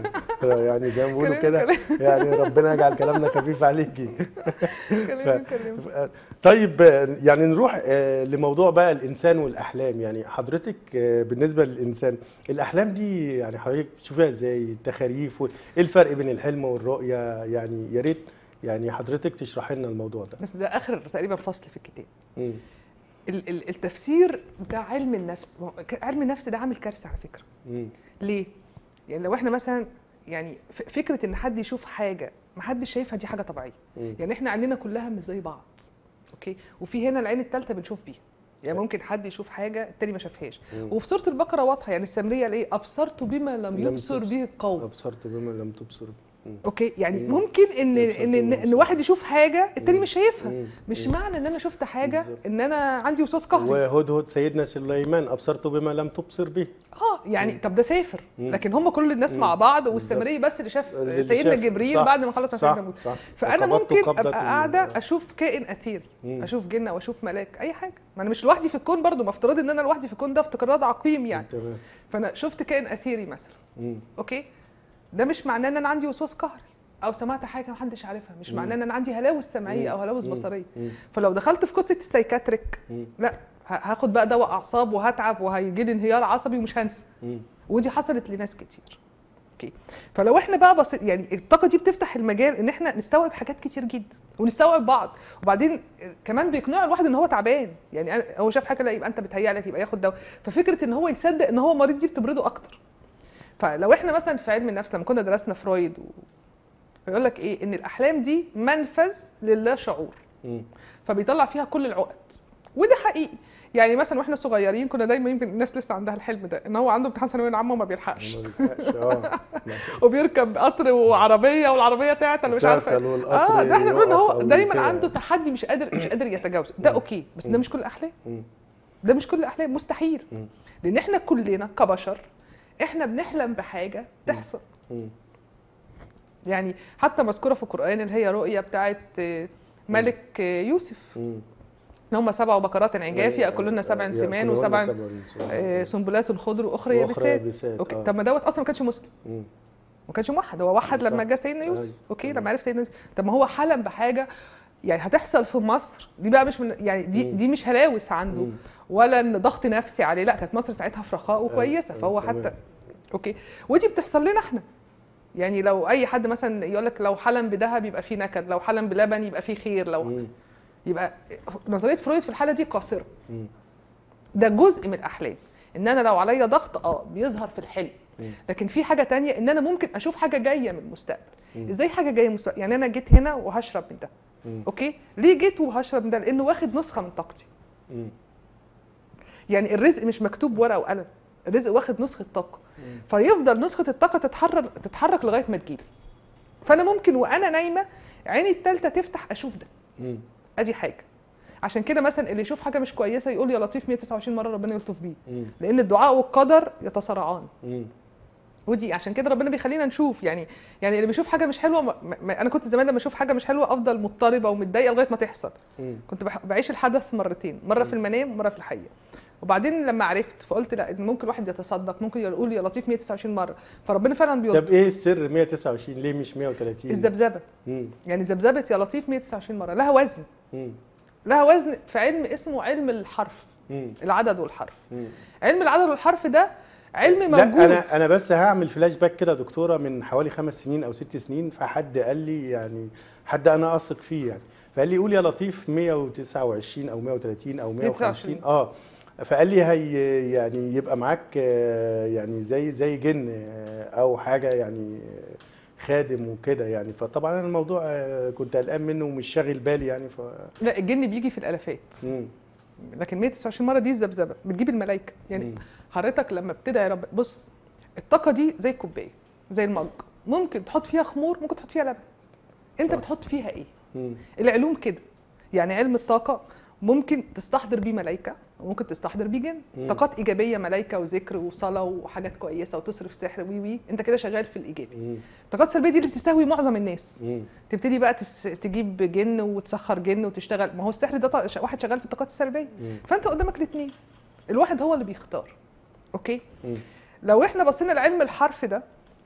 A: يعني زي ما بيقولوا
B: كلمني-
A: كده
B: كلمني.
A: يعني ربنا يجعل كلامنا خفيف عليكي
B: كلمني كلمني
A: ف- طيب آه، يعني نروح آه، لموضوع بقى الانسان والاحلام يعني حضرتك آه، بالنسبه للانسان الاحلام دي يعني حضرتك تشوفيها ازاي التخاريف وال- ايه الفرق بين الحلم والرؤيه يعني يا ريت يعني حضرتك تشرحي لنا الموضوع ده
B: بس ده اخر تقريبا فصل في الكتاب
A: مم.
B: ال- ال- التفسير بتاع علم النفس ما هو ك- علم النفس ده عامل كارثه على فكره
A: مم.
B: ليه يعني لو احنا مثلا يعني ف- فكره ان حد يشوف حاجه ما حدش شايفها دي حاجه طبيعيه
A: مم.
B: يعني احنا عينينا كلها مش زي بعض اوكي وفي هنا العين الثالثه بنشوف بيها يعني ممكن حد يشوف حاجه التاني ما شافهاش
A: مم.
B: وفي سوره البقره واضحه يعني السامريه ليه ابصرت بما لم
A: لم
B: يبصر
A: تبصر.
B: به القوم
A: ابصرت بما لم تبصر مم.
B: اوكي يعني
A: مم.
B: ممكن ان
A: أبصرت
B: ان
A: بما
B: ان,
A: لم
B: إن
A: تبصر.
B: واحد يشوف حاجه التاني
A: مم.
B: مش شايفها
A: مم.
B: مش
A: مم.
B: معنى ان انا شفت حاجه
A: بالظبط.
B: ان انا عندي وسواس قهري
A: وهدهد سيدنا سليمان ابصرت بما لم تبصر به
B: اه يعني
A: مم.
B: طب ده سافر
A: مم.
B: لكن هم كل الناس
A: مم.
B: مع بعض
A: بالظبط.
B: والسامري بس اللي شاف
A: اللي
B: سيدنا
A: شاف.
B: جبريل
A: صح.
B: بعد ما خلص
A: صح
B: سيدنا موسى
A: صح
B: فانا
A: وقبضت
B: ممكن
A: قبضة
B: ابقى قاعده
A: ال-
B: اشوف كائن اثيري
A: مم.
B: اشوف جن او اشوف ملاك اي حاجه ما انا مش لوحدي في الكون برضو مفترض ان انا لوحدي في الكون ده افتراض عقيم يعني
A: تمام
B: فانا شفت كائن اثيري مثلا
A: مم.
B: اوكي ده مش معناه ان انا عندي وسواس قهري او سمعت حاجه محدش عارفها مش
A: مم.
B: معناه ان انا عندي هلاوس سمعيه او هلاوس
A: مم.
B: بصريه
A: مم.
B: فلو دخلت في قصه السايكاتريك
A: مم.
B: لا ه- هاخد بقى دواء اعصاب وهتعب وهيجي لي انهيار عصبي ومش هنسى
A: مم.
B: ودي حصلت لناس كتير اوكي فلو احنا بقى بص يعني الطاقه دي بتفتح المجال ان احنا نستوعب حاجات كتير جدا ونستوعب بعض وبعدين كمان بيقنع الواحد ان هو تعبان يعني أنا- هو شاف حاجه لا يبقى انت بتهيأ لك يبقى ياخد دواء ففكره ان هو يصدق ان هو مريض دي بتبرده اكتر فلو احنا مثلا في علم النفس لما كنا درسنا فرويد و... يقول لك ايه ان الاحلام دي منفذ للا شعور
A: مم.
B: فبيطلع فيها كل العقد وده حقيقي يعني مثلا واحنا صغيرين كنا دايما يمكن الناس لسه عندها الحلم ده ان هو عنده امتحان ثانويه عامه وما بيلحقش
A: ما بيلحقش اه
B: وبيركب قطر وعربيه والعربيه تعطل ومش عارفه
A: تعطل
B: إيه.
A: والقطر
B: اه ده احنا بنقول ان
A: يقف
B: هو
A: أو
B: دايما
A: كده.
B: عنده تحدي مش قادر مش قادر يتجاوز ده
A: مم.
B: اوكي بس
A: مم.
B: ده مش كل الاحلام
A: مم.
B: ده مش كل الاحلام مستحيل
A: مم.
B: لان احنا كلنا كبشر احنا بنحلم بحاجه تحصل
A: مم.
B: يعني حتى مذكوره في القران اللي هي رؤيه بتاعت آه، ملك آه، يوسف
A: مم.
B: ان هم سبع بقرات عجاف ياكلن سبع سمان
A: يأكلون
B: وسبع
A: سبع
B: آه،
A: سمان.
B: سنبلات خضر واخرى
A: وأخرى
B: يابسات
A: يابسات،
B: اوكي
A: آه.
B: طب ما دوت اصلا ما كانش مسلم
A: مم.
B: ما كانش موحد هو وحد
A: صح.
B: لما جه سيدنا يوسف
A: أيوة.
B: اوكي
A: مم.
B: لما عرف سيدنا يوسف طب ما هو حلم بحاجه يعني هتحصل في مصر دي بقى مش من يعني دي
A: مم.
B: دي مش هلاوس عنده
A: مم.
B: ولا ان ضغط نفسي عليه لا كانت مصر ساعتها في رخاء وكويسه
A: أيوة،
B: فهو
A: تمام.
B: حتى اوكي ودي بتحصل لنا احنا يعني لو اي حد مثلا يقول لك لو حلم بذهب يبقى فيه نكد لو حلم بلبن يبقى فيه خير لو
A: مم.
B: يبقى نظريه فرويد في الحاله دي قاصره
A: مم.
B: ده جزء من الاحلام ان انا لو عليا ضغط اه بيظهر في الحلم
A: مم.
B: لكن في حاجه تانية ان انا ممكن اشوف حاجه جايه من المستقبل
A: مم.
B: ازاي حاجه جايه من المستقبل يعني انا جيت هنا وهشرب من ده
A: مم.
B: اوكي ليه جيت وهشرب من ده لانه واخد نسخه من طاقتي
A: مم.
B: يعني الرزق مش مكتوب ورقه وقلم الرزق واخد نسخه طاقه
A: مم.
B: فيفضل نسخه الطاقه تتحرك تتحرك لغايه ما تجيلي فانا ممكن وانا نايمه عيني الثالثه تفتح اشوف ده
A: مم.
B: ادي حاجه عشان كده مثلا اللي يشوف حاجه مش كويسه يقول يا لطيف 129 مره ربنا يلطف بيه
A: مم.
B: لان الدعاء والقدر يتصارعان
A: مم.
B: ودي عشان كده ربنا بيخلينا نشوف يعني يعني اللي بيشوف حاجه مش حلوه ما ما انا كنت زمان لما اشوف حاجه مش حلوه افضل مضطربه ومتضايقه لغايه ما تحصل
A: مم.
B: كنت بح- بعيش الحدث مرتين مره في المنام ومره في الحقيقه وبعدين لما عرفت فقلت لا إن ممكن الواحد يتصدق ممكن يقول يا لطيف 129 مره فربنا فعلا بيقول
A: طب ايه السر 129 ليه مش 130
B: الذبذبه
A: مم.
B: يعني ذبذبه يا لطيف 129 مره لها وزن
A: مم.
B: لها وزن في علم اسمه علم الحرف
A: مم.
B: العدد والحرف
A: مم.
B: علم العدد والحرف ده علم
A: لا
B: موجود
A: انا انا بس هعمل فلاش باك كده يا دكتوره من حوالي خمس سنين او ست سنين فحد قال لي يعني حد انا اثق فيه يعني فقال لي قول يا لطيف 129 او 130 او 150
B: 129.
A: اه فقال لي هي يعني يبقى معاك آه، يعني زي زي جن آه، او حاجه يعني آه، خادم وكده يعني فطبعا انا الموضوع آه، كنت قلقان منه ومش شاغل بالي يعني ف
B: لا الجن بيجي في الالافات
A: مم.
B: لكن 129 مره دي الذبذبه بتجيب الملائكه يعني
A: مم.
B: حضرتك لما بتدعي رب بص الطاقه دي زي الكوبايه زي المج ممكن تحط فيها خمور ممكن تحط فيها لبن انت
A: صح.
B: بتحط فيها ايه
A: مم.
B: العلوم كده يعني علم الطاقه ممكن تستحضر بيه ملائكه وممكن تستحضر بيه جن
A: مم.
B: طاقات ايجابيه ملائكه وذكر وصلاه وحاجات كويسه وتصرف سحر وي وي انت كده شغال في الايجابي
A: مم.
B: طاقات سلبيه دي اللي بتستهوي معظم الناس
A: مم.
B: تبتدي بقى تس... تجيب جن وتسخر جن وتشتغل ما هو السحر ده ط- واحد شغال في الطاقات السلبيه
A: مم.
B: فانت قدامك الاثنين الواحد هو اللي بيختار اوكي
A: مم.
B: لو احنا بصينا لعلم الحرف ده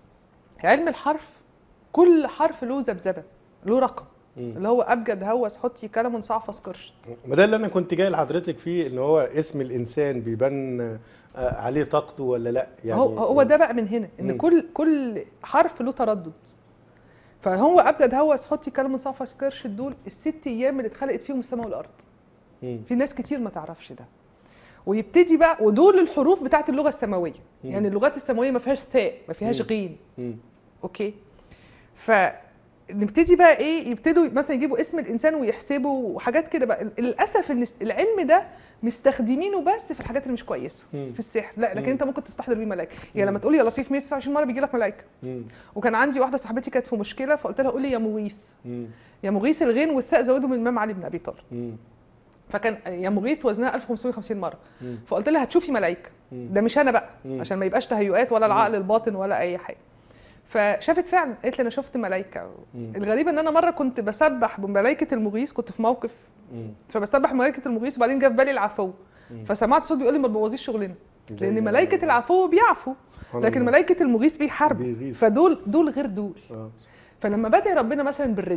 B: علم الحرف كل حرف له ذبذبه له رقم
A: مم.
B: اللي هو ابجد هوس حطي كلم صعفص قرش
A: ما ده اللي انا كنت جاي لحضرتك فيه ان هو اسم الانسان بيبان آه، عليه طاقته ولا لا يعني
B: هو هو ده بقى من هنا ان
A: مم.
B: كل كل حرف له تردد فهو ابجد هوس حطي كلم صعفص قرش دول الست ايام اللي اتخلقت فيهم السماء والارض
A: مم.
B: في ناس كتير ما تعرفش ده ويبتدي بقى ودول الحروف بتاعت اللغه السماويه
A: مم.
B: يعني اللغات السماويه ما فيهاش ثاء ما فيهاش
A: مم.
B: غين
A: مم.
B: اوكي فنبتدي بقى ايه يبتدوا مثلا يجيبوا اسم الانسان ويحسبوا وحاجات كده بقى للاسف ان العلم ده مستخدمينه بس في الحاجات اللي مش كويسه
A: مم.
B: في السحر لا لكن
A: مم.
B: انت ممكن تستحضر بيه ملائكه يعني
A: مم.
B: لما تقولي يا لطيف 129 مره بيجي لك ملائكه
A: مم.
B: وكان عندي واحده صاحبتي كانت في مشكله فقلت لها قولي يا مغيث
A: مم.
B: يا مغيث الغين والثاء زودوا من الامام علي بن ابي طالب
A: مم.
B: فكان يا مغيث وزنها 1550 مره
A: مم.
B: فقلت لها هتشوفي ملائكه
A: مم.
B: ده مش انا بقى
A: مم.
B: عشان ما يبقاش تهيؤات ولا العقل الباطن ولا اي حاجه فشافت فعلا قالت لي انا شفت ملائكه
A: مم.
B: الغريب ان انا مره كنت بسبح بملائكه المغيث كنت في موقف
A: مم.
B: فبسبح ملائكه المغيث وبعدين جه في بالي العفو
A: مم.
B: فسمعت صوت بيقول لي ما تبوظيش شغلنا
A: زي
B: لان
A: ما-
B: ملائكه العفو بيعفوا
A: سبحان
B: لكن
A: الله.
B: ملائكه المغيث بيحاربوا
A: بيغيث.
B: فدول دول غير دول
A: آه.
B: فلما بدعي ربنا مثلا بالرزق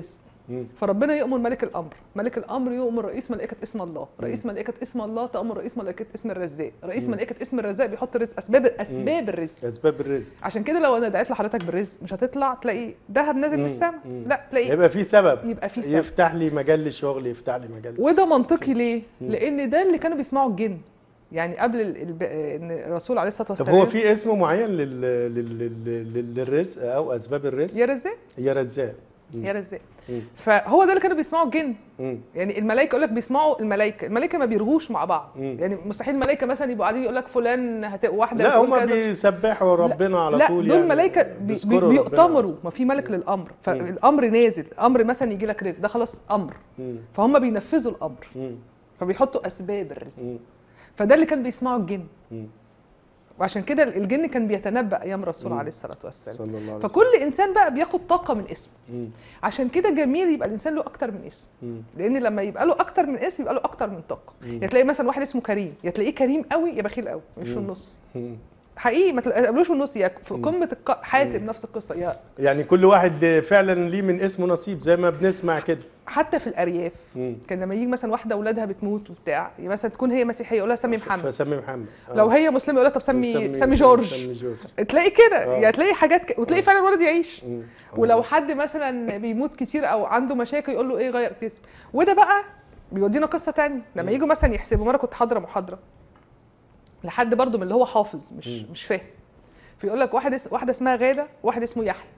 A: مم.
B: فربنا يؤمر ملك الامر ملك الامر يؤمر رئيس ملائكه اسم الله
A: مم.
B: رئيس ملائكه اسم الله تامر رئيس ملائكه اسم الرزاق رئيس
A: مم.
B: ملائكه اسم الرزاق بيحط رزق اسباب اسباب الرزق
A: اسباب الرزق
B: عشان كده لو انا دعيت لحضرتك بالرزق مش هتطلع تلاقي ذهب نازل من
A: مم.
B: السماء
A: مم.
B: لا تلاقي
A: يبقى في سبب
B: يبقى في سبب.
A: يفتح لي مجال للشغل يفتح لي مجال
B: وده منطقي ليه؟
A: مم.
B: لان ده اللي كانوا بيسمعوا الجن يعني قبل ال- الب... ان الرسول عليه الصلاه
A: طب
B: والسلام
A: هو في اسم معين لل... لل... لل... لل- للرزق او اسباب الرزق
B: يا رزاق
A: يا رزاق مم.
B: يا رزاق
A: مم.
B: فهو ده اللي كانوا بيسمعوا الجن
A: مم.
B: يعني الملائكه يقول لك بيسمعوا الملائكه الملائكه ما بيرغوش مع بعض
A: مم.
B: يعني مستحيل الملائكه مثلا يبقوا قاعدين يقول لك فلان هت... واحده
A: لا
B: هتقول
A: هم
B: كذا.
A: بيسبحوا ربنا على
B: لا
A: طول
B: دول
A: يعني
B: ملائكه بي... بي...
A: بيذكروا ربنا.
B: بيؤتمروا ما في ملك للامر فالامر نازل امر مثلا يجي لك رزق ده خلاص امر
A: مم.
B: فهم بينفذوا الامر
A: مم.
B: فبيحطوا اسباب الرزق
A: مم.
B: فده اللي كان بيسمعه الجن
A: مم.
B: وعشان كده الجن كان بيتنبأ ايام الرسول
A: مم.
B: عليه الصلاه والسلام
A: صلى الله عليه وسلم
B: فكل انسان بقى بياخد طاقه من اسمه
A: مم.
B: عشان كده جميل يبقى الانسان له اكتر من اسم
A: مم.
B: لان لما يبقى له اكتر من اسم يبقى له اكتر من طاقه
A: مم.
B: يا تلاقي مثلا واحد اسمه كريم يا تلاقيه كريم قوي يا بخيل قوي مش في
A: مم.
B: النص
A: مم.
B: حقيقي ما تلاقيهوش في النص يا في
A: مم.
B: قمه الق... حاتم
A: مم.
B: نفس القصه يا
A: يعني كل واحد فعلا ليه من اسمه نصيب زي ما بنسمع كده
B: حتى في الارياف
A: مم.
B: كان لما يجي مثلا واحده اولادها بتموت وبتاع مثلا تكون هي مسيحيه يقول لها سمي محمد
A: فسمي محمد آه.
B: لو هي مسلمه يقول لها طب سمي
A: سمي-
B: سمي جورج
A: سمي جورج
B: تلاقي كده
A: آه.
B: يعني تلاقي حاجات ك... وتلاقي
A: آه.
B: فعلا الولد يعيش
A: مم.
B: ولو حد مثلا بيموت كتير او عنده مشاكل يقول له ايه غير اسم وده بقى بيودينا قصه تانية لما
A: مم.
B: يجوا مثلا يحسبوا مره كنت حاضره محاضره لحد برضو من اللي هو حافظ مش
A: مم.
B: مش فاهم فيقول لك واحد اس... واحده اسمها غاده واحد اسمه يحيى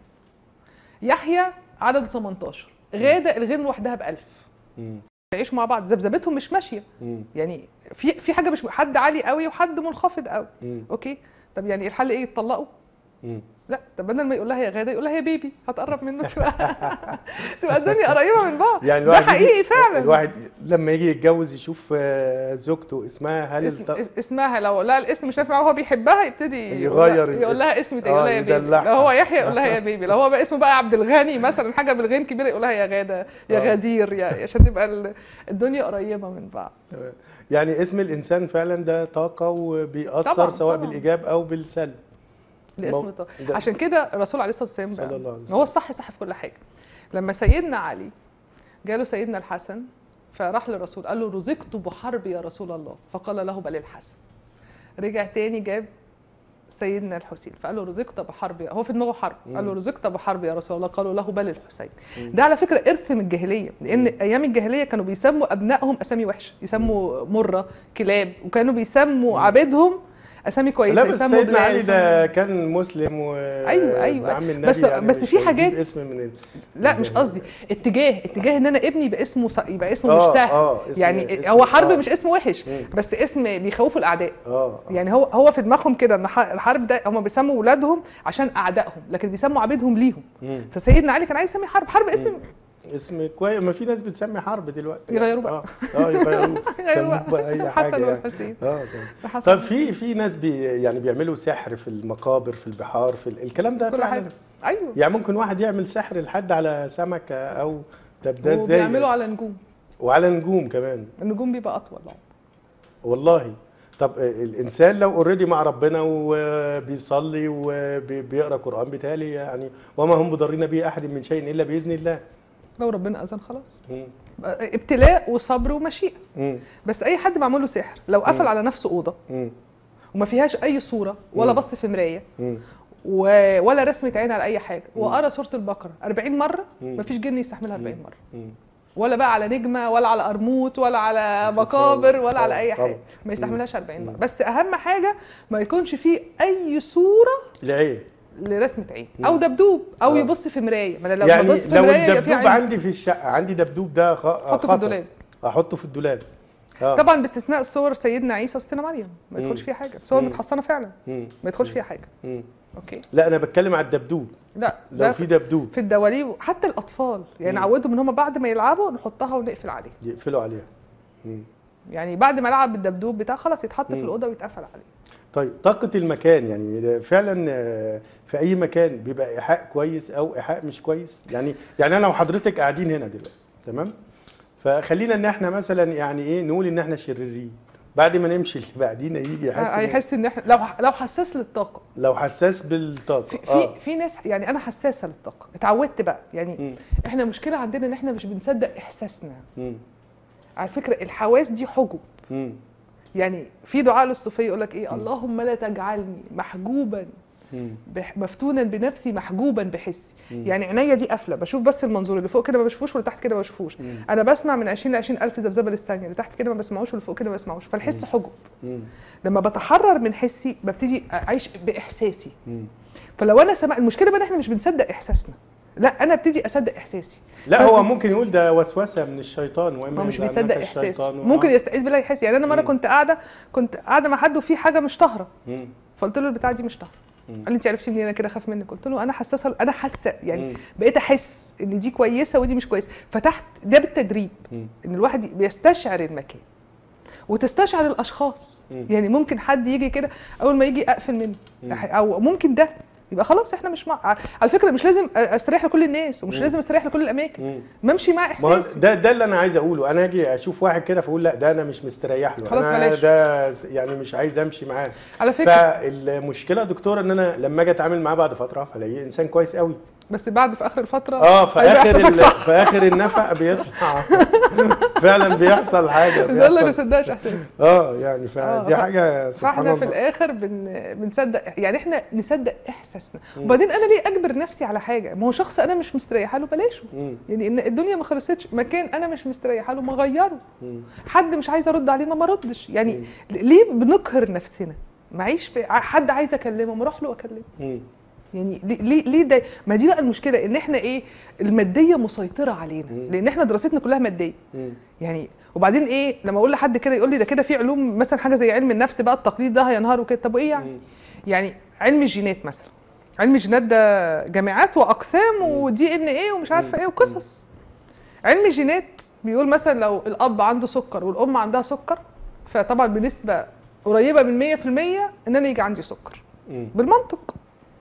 B: يحيى عدده 18 غاده الغير لوحدها ب 1000
A: مم.
B: يعيشوا مع بعض ذبذبتهم مش ماشيه
A: مم.
B: يعني في في حاجه مش حد عالي قوي وحد منخفض قوي
A: مم.
B: اوكي طب يعني الحل ايه يتطلقوا
A: مم.
B: لا طب بدل ما يقول لها يا غاده يقول لها يا بيبي هتقرب منه تبقى تبقى الدنيا قريبه من بعض
A: يعني
B: ده
A: الواحد يجي-
B: حقيقي فعلا
A: الواحد لما يجي يتجوز يشوف آه، زوجته اسمها هل
B: اسم
A: الت-
B: اس- اسمها لو لا الاسم مش نافع وهو بيحبها يبتدي يقول
A: يغير
B: لها- يقول
A: الاسم.
B: لها اسم تاني
A: آه،
B: يقول لها يا بيبي
A: يدلعها.
B: لو هو يحيى يقول لها يا بيبي لو هو بقى اسمه بقى عبد الغني مثلا حاجه بالغين كبيره يقول لها يا غاده يا
A: آه.
B: غدير يا عشان تبقى ال- الدنيا قريبه من بعض
A: يعني اسم الانسان فعلا ده طاقه وبيأثر
B: طبعاً،
A: سواء
B: طبعاً.
A: بالايجاب او بالسلب
B: الاسم
A: مو-
B: طبعا.
A: ده-
B: عشان كده الرسول عليه الصلاه والسلام
A: صلى
B: بقى
A: الله عليه وسلم.
B: هو الصح صح في كل حاجه لما سيدنا علي جاله سيدنا الحسن فراح للرسول قال له رزقت بحرب يا رسول الله فقال له بل الحسن رجع تاني جاب سيدنا الحسين فقال له رزقت بحرب يا- هو في دماغه حرب قال له
A: مم.
B: رزقت بحرب يا رسول الله قالوا له بل الحسين
A: مم.
B: ده على فكره ارث من الجاهليه لان
A: مم.
B: ايام الجاهليه كانوا بيسموا ابنائهم اسامي وحشه يسموا مره كلاب وكانوا بيسموا
A: مم.
B: عبيدهم اسامي كويسه
A: لا بس
B: يسموا
A: سيدنا
B: بلال
A: علي ده كان مسلم و
B: أيوة، أيوة.
A: ابن عم النبي
B: بس-
A: يعني
B: بس
A: مش
B: في
A: هيجيب
B: حاجات-
A: اسم من ال...
B: لا مش قصدي اتجاه اتجاه ان انا ابني يبقى اسمه ص... يبقى اسمه
A: آه،
B: مشتهى
A: آه، اسم-
B: يعني
A: اسم-
B: هو حرب
A: آه.
B: مش اسم وحش
A: مم.
B: بس اسم بيخوفوا الاعداء
A: اه
B: يعني هو هو في دماغهم كده ان ح- الحرب ده هم بيسموا ولادهم عشان اعدائهم لكن بيسموا عبيدهم ليهم
A: مم.
B: فسيدنا علي كان عايز يسمي حرب حرب اسم
A: مم. اسم كويس ما في ناس بتسمي حرب دلوقتي
B: يغيروه بقى.
A: اه اه يغيروه
B: يغيروه
A: يسموه بقى اي حاجه
B: الحسن
A: يعني.
B: والحسين
A: اه طبعا.
B: الحسن
A: طب في في ناس بي يعني بيعملوا سحر في المقابر في البحار في ال- الكلام ده
B: كل
A: فعلا
B: حاجه ايوه
A: يعني ممكن واحد يعمل سحر لحد على سمكه او طب ده ازاي
B: وبيعملوا على نجوم
A: وعلى نجوم كمان
B: النجوم بيبقى اطول
A: والله طب الانسان لو اوريدي مع ربنا وبيصلي وبيقرا قران بيتهيألي يعني وما هم بضارين به احد من شيء الا باذن الله
B: لو ربنا اذن خلاص
A: مم.
B: ابتلاء وصبر ومشيئه
A: مم.
B: بس اي حد معمول له سحر لو قفل
A: مم.
B: على نفسه اوضه
A: مم.
B: وما فيهاش اي صوره ولا
A: مم.
B: بص في مرايه
A: مم.
B: و... ولا رسمه عين على اي حاجه
A: مم.
B: وقرا سوره البقره 40 مره
A: مم.
B: مفيش جن يستحملها 40
A: مم.
B: مره
A: مم.
B: ولا بقى على نجمه ولا على قرموط ولا على
A: سبحان
B: مقابر
A: الله.
B: ولا على اي
A: طبعا.
B: حاجه ما يستحملهاش 40 مره
A: مم.
B: بس اهم حاجه ما يكونش فيه اي صوره
A: العين
B: لرسمه عين
A: مم.
B: او دبدوب او
A: آه.
B: يبص في مرايه ما انا لو
A: يعني
B: ببص في
A: لو
B: مرايه يبقى في
A: الدبدوب
B: عين
A: عندي في الشقه عندي دبدوب ده خ...
B: حطه في
A: خطر.
B: الدولاب
A: احطه في الدولاب اه
B: طبعا باستثناء صور سيدنا عيسى وستنا مريم ما
A: مم.
B: يدخلش فيها حاجه صور
A: مم.
B: متحصنه فعلا
A: مم.
B: ما يدخلش فيها حاجه
A: مم.
B: اوكي
A: لا انا بتكلم على الدبدوب
B: لا
A: لو
B: ده
A: في دبدوب
B: في الدواليب حتى الاطفال يعني
A: مم.
B: نعودهم ان هم بعد ما يلعبوا نحطها ونقفل عليه
A: يقفلوا عليها مم.
B: يعني بعد ما لعب بالدبدوب بتاع خلاص يتحط في
A: مم.
B: الاوضه ويتقفل عليه
A: طيب طاقة المكان يعني ده فعلا آه، في أي مكان بيبقى إيحاء كويس أو إيحاء مش كويس يعني يعني أنا وحضرتك قاعدين هنا دلوقتي تمام فخلينا إن إحنا مثلا يعني إيه نقول إن إحنا شريرين بعد ما نمشي اللي بعدينا يجي يحس إن-
B: هيحس ان احنا لو لو حساس للطاقه
A: لو حساس بالطاقه
B: في في,
A: اه
B: في ناس يعني انا حساسه للطاقه اتعودت بقى يعني
A: مم.
B: احنا المشكله عندنا ان احنا مش بنصدق احساسنا
A: مم.
B: على فكره الحواس دي حجب
A: مم.
B: يعني في دعاء للصوفيه يقول لك ايه اللهم لا تجعلني محجوبا
A: مم.
B: بح- مفتونا بنفسي محجوبا بحسي
A: مم.
B: يعني عينيا دي قافله بشوف بس المنظور اللي فوق كده ما بشوفوش واللي تحت كده ما بشوفوش
A: مم.
B: انا بسمع من 20 ل 20 الف ذبذبه للثانيه اللي تحت كده ما بسمعوش واللي فوق كده ما بسمعوش فالحس حجب
A: مم.
B: لما بتحرر من حسي ببتدي اعيش باحساسي
A: مم.
B: فلو انا سمع المشكله بقى ان احنا مش بنصدق احساسنا لا انا ابتدي اصدق احساسي
A: لا هو
B: فلازم-
A: ممكن يقول ده وسوسه من الشيطان واما
B: هو مش
A: يزعلنك
B: بيصدق احساسه
A: الشيطان و-
B: ممكن
A: آه.
B: يستعيذ بالله يحس يعني انا مره
A: مم.
B: كنت قاعده كنت قاعده مع حد وفي حاجه مش طاهره
A: مم.
B: فقلت له البتاعه دي مش طاهره
A: مم.
B: قال لي انت عرفتي منين انا كده خاف منك قلت له انا حساسه انا حاسه يعني
A: مم.
B: بقيت احس ان دي كويسه ودي مش كويسه فتحت ده بالتدريب
A: مم.
B: ان الواحد بيستشعر المكان وتستشعر الاشخاص
A: مم.
B: يعني ممكن حد يجي كده اول ما يجي اقفل منه
A: مم.
B: او ممكن ده يبقى خلاص احنا مش مع على فكره مش لازم استريح لكل الناس ومش
A: مم.
B: لازم استريح لكل الاماكن
A: مم.
B: بمشي مع
A: ما هو
B: احساسي
A: ده ده اللي انا عايز اقوله انا اجي اشوف واحد كده فاقول لا ده انا مش مستريح له
B: خلاص
A: انا
B: بلاش.
A: ده يعني مش عايز امشي معاه
B: على فكره
A: فالمشكله يا دكتور ان انا لما اجي اتعامل معاه بعد فتره الاقيه انسان كويس قوي
B: بس بعد في اخر الفتره
A: اه في
B: هيبقى
A: اخر
B: إحساسك
A: ال...
B: صح.
A: في اخر النفق بيطلع فعلا بيحصل حاجه
B: ده اللي ما
A: بيحصل
B: بيصدقش احساس
A: اه يعني
B: آه،
A: فدي
B: ف-
A: حاجه سبحان
B: فاحنا في
A: الله
B: الاخر بن... بنصدق يعني احنا نصدق احساسنا
A: مم.
B: وبعدين انا ليه اجبر نفسي على حاجه ما هو شخص انا مش مستريحه له بلاشه
A: مم.
B: يعني ان الدنيا ما خلصتش مكان انا مش مستريحه له ما اغيره
A: مم.
B: حد مش عايز ارد عليه ما ما ردش يعني
A: مم.
B: ليه بنقهر نفسنا معيش في حد عايز اكلمه ما اروح له اكلمه
A: مم.
B: يعني ليه- ليه ليه ده ما دي بقى المشكله ان احنا ايه الماديه مسيطره علينا
A: مم.
B: لان احنا دراستنا كلها ماديه
A: مم.
B: يعني وبعدين ايه لما اقول لحد كده يقول لي ده كده في علوم مثلا حاجه زي علم النفس بقى التقليد ده هينهار وكده طب وايه يعني
A: مم.
B: يعني علم الجينات مثلا علم الجينات ده جامعات واقسام ودي ان ايه ومش عارفه
A: مم.
B: ايه وقصص علم الجينات بيقول مثلا لو الاب عنده سكر والام عندها سكر فطبعا بنسبه قريبه من 100% ان انا يجي عندي سكر
A: مم.
B: بالمنطق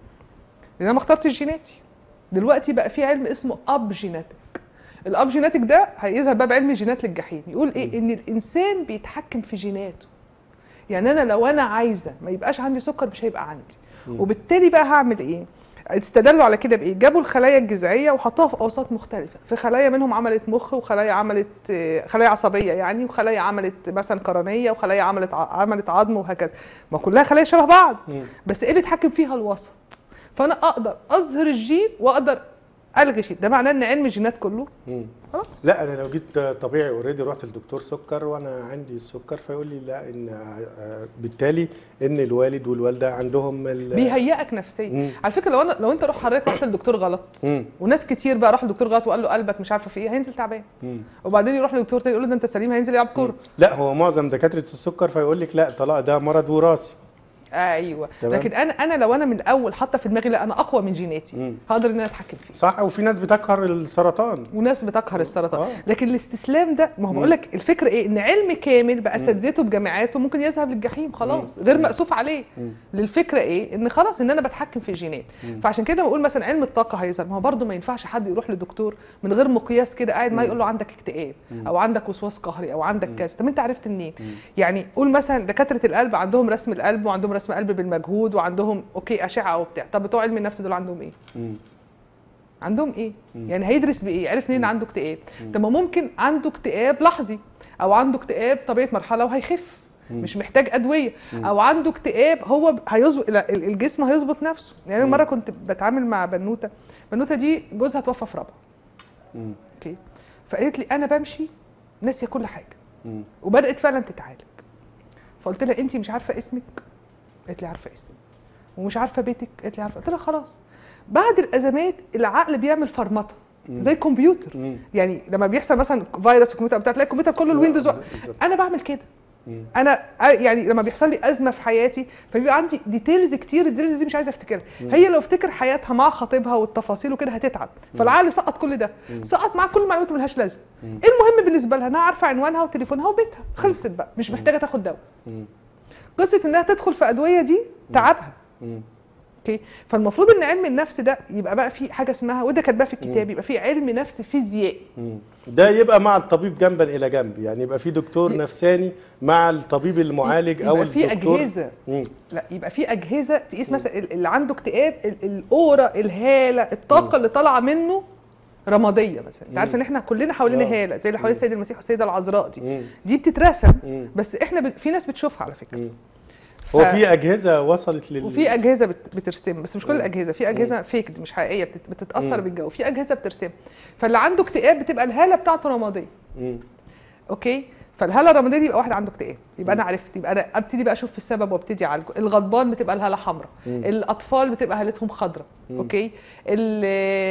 B: لان انا ما اخترتش جيناتي دلوقتي بقى في علم اسمه اب جيناتك الاب جيناتك ده هيذهب بقى بعلم الجينات للجحيم يقول ايه ان الانسان بيتحكم في جيناته يعني انا لو انا عايزه ما يبقاش عندي سكر مش هيبقى عندي
A: مم.
B: وبالتالي بقى هعمل ايه استدلوا على كده بايه جابوا الخلايا الجذعيه وحطوها في اوساط مختلفه في خلايا منهم عملت مخ وخلايا عملت آه، خلايا عصبيه يعني وخلايا عملت مثلا قرنيه وخلايا عملت ع- عملت عظم وهكذا ما كلها خلايا شبه بعض
A: مم.
B: بس ايه اللي اتحكم فيها الوسط فانا اقدر اظهر الجين واقدر الغي شيء ده معناه ان علم الجينات كله
A: مم.
B: خلاص
A: لا انا لو جيت طبيعي اوريدي رحت لدكتور سكر وانا عندي السكر فيقول لي لا ان آه، بالتالي ان الوالد والوالده عندهم ال...
B: بيهيئك نفسيا
A: مم.
B: على فكره لو انا لو انت روح حضرتك رحت للدكتور غلط
A: مم.
B: وناس كتير بقى راح لدكتور غلط وقال له قلبك مش عارفه في ايه هينزل تعبان
A: مم.
B: وبعدين يروح لدكتور تاني يقول له ده انت سليم هينزل يلعب كوره
A: لا هو معظم دكاتره السكر فيقول لك لا طلاق ده مرض وراثي
B: ايوه
A: تمام.
B: لكن انا انا لو انا من الاول حاطه في دماغي لا انا اقوى من جيناتي
A: مم.
B: هقدر ان انا اتحكم فيه
A: صح وفي ناس بتقهر السرطان
B: وناس بتقهر السرطان
A: آه.
B: لكن الاستسلام ده ما هو
A: مم.
B: بقول لك الفكره ايه ان علم كامل بقى
A: مم.
B: اساتذته بجامعاته ممكن يذهب للجحيم خلاص
A: مم.
B: غير
A: مم.
B: مأسوف عليه
A: مم.
B: للفكره ايه ان خلاص ان انا بتحكم في الجينات
A: مم.
B: فعشان كده بقول مثلا علم الطاقه هيظهر ما هو برضه ما ينفعش حد يروح لدكتور من غير مقياس كده قاعد ما
A: مم.
B: يقول له عندك اكتئاب
A: مم.
B: او عندك وسواس قهري او عندك
A: مم.
B: كذا طب انت عرفت منين
A: مم.
B: يعني قول مثلا دكاتره القلب عندهم رسم القلب وعندهم رسم قلب بالمجهود وعندهم اوكي اشعه وبتاع طب بتوع علم النفس دول عندهم ايه
A: مم.
B: عندهم ايه
A: مم.
B: يعني هيدرس بايه عرف منين
A: مم.
B: عنده اكتئاب
A: مم.
B: طب ما ممكن عنده اكتئاب لحظي او عنده اكتئاب طبيعه مرحله وهيخف
A: مم.
B: مش محتاج ادويه
A: مم.
B: او عنده اكتئاب هو ب- هيظبط لا، ال- الجسم هيظبط نفسه يعني
A: مم.
B: مره كنت بتعامل مع بنوته بنوته دي جوزها توفى في رابعه
A: مم.
B: اوكي فقالت لي انا بمشي ناسيه كل حاجه
A: مم.
B: وبدات فعلا تتعالج فقلت لها انت مش عارفه اسمك قالت لي عارفه اسمي ومش عارفه بيتك قالت لي عارفه قلت لها خلاص بعد الازمات العقل بيعمل فرمطه
A: مم.
B: زي الكمبيوتر
A: مم.
B: يعني لما بيحصل مثلا فيروس في الكمبيوتر بتاع تلاقي الكمبيوتر كله الويندوز
A: بالظبط.
B: انا بعمل كده
A: مم.
B: انا يعني لما بيحصل لي ازمه في حياتي فبيبقى عندي ديتيلز كتير الديتيلز دي مش عايزه افتكرها
A: مم.
B: هي لو افتكر حياتها مع خطيبها والتفاصيل وكده هتتعب فالعقل سقط كل ده
A: مم.
B: سقط معاه كل المعلومات اللي ملهاش لازمه
A: مم.
B: ايه المهم بالنسبه لها انها عارفه عنوانها وتليفونها وبيتها خلصت بقى مش محتاجه تاخد دواء
A: مم.
B: قصه انها تدخل في ادويه دي تعبها
A: مم.
B: اوكي فالمفروض ان علم النفس ده يبقى بقى في حاجه اسمها وده كاتباه في الكتاب
A: مم.
B: يبقى في علم نفس فيزيائي
A: مم. ده يبقى مع الطبيب جنبا الى جنب يعني يبقى في دكتور
B: ي-
A: نفساني مع الطبيب المعالج او
B: يبقى في
A: الدكتور
B: اجهزه
A: مم.
B: لا يبقى في اجهزه تقيس
A: مم.
B: مثلا ال- اللي عنده اكتئاب ال- الاورا الهاله الطاقه
A: مم.
B: اللي طالعه منه رماديه مثلا انت عارف
A: مم.
B: ان احنا كلنا حوالينا
A: آه.
B: هاله زي اللي حوالين
A: مم.
B: السيد المسيح والسيده العذراء دي
A: مم.
B: دي بتترسم
A: مم.
B: بس احنا ب... في ناس بتشوفها على فكره
A: مم.
B: ف-
A: هو في اجهزه وصلت لل
B: وفي اجهزه بت... بترسم بس مش كل
A: مم.
B: الاجهزه في اجهزه فيك مش حقيقيه بتت... بتتاثر
A: مم.
B: بالجو في اجهزه بترسم فاللي عنده اكتئاب بتبقى الهاله بتاعته رماديه
A: مم.
B: اوكي فالهاله الرماديه دي يبقى واحد عنده اكتئاب يبقى انا
A: مم.
B: عرفت يبقى انا ابتدي بقى اشوف في السبب وابتدي اعالجه الغضبان بتبقى الهاله حمراء
A: مم.
B: الاطفال بتبقى هالتهم خضراء
A: مم.
B: اوكي ال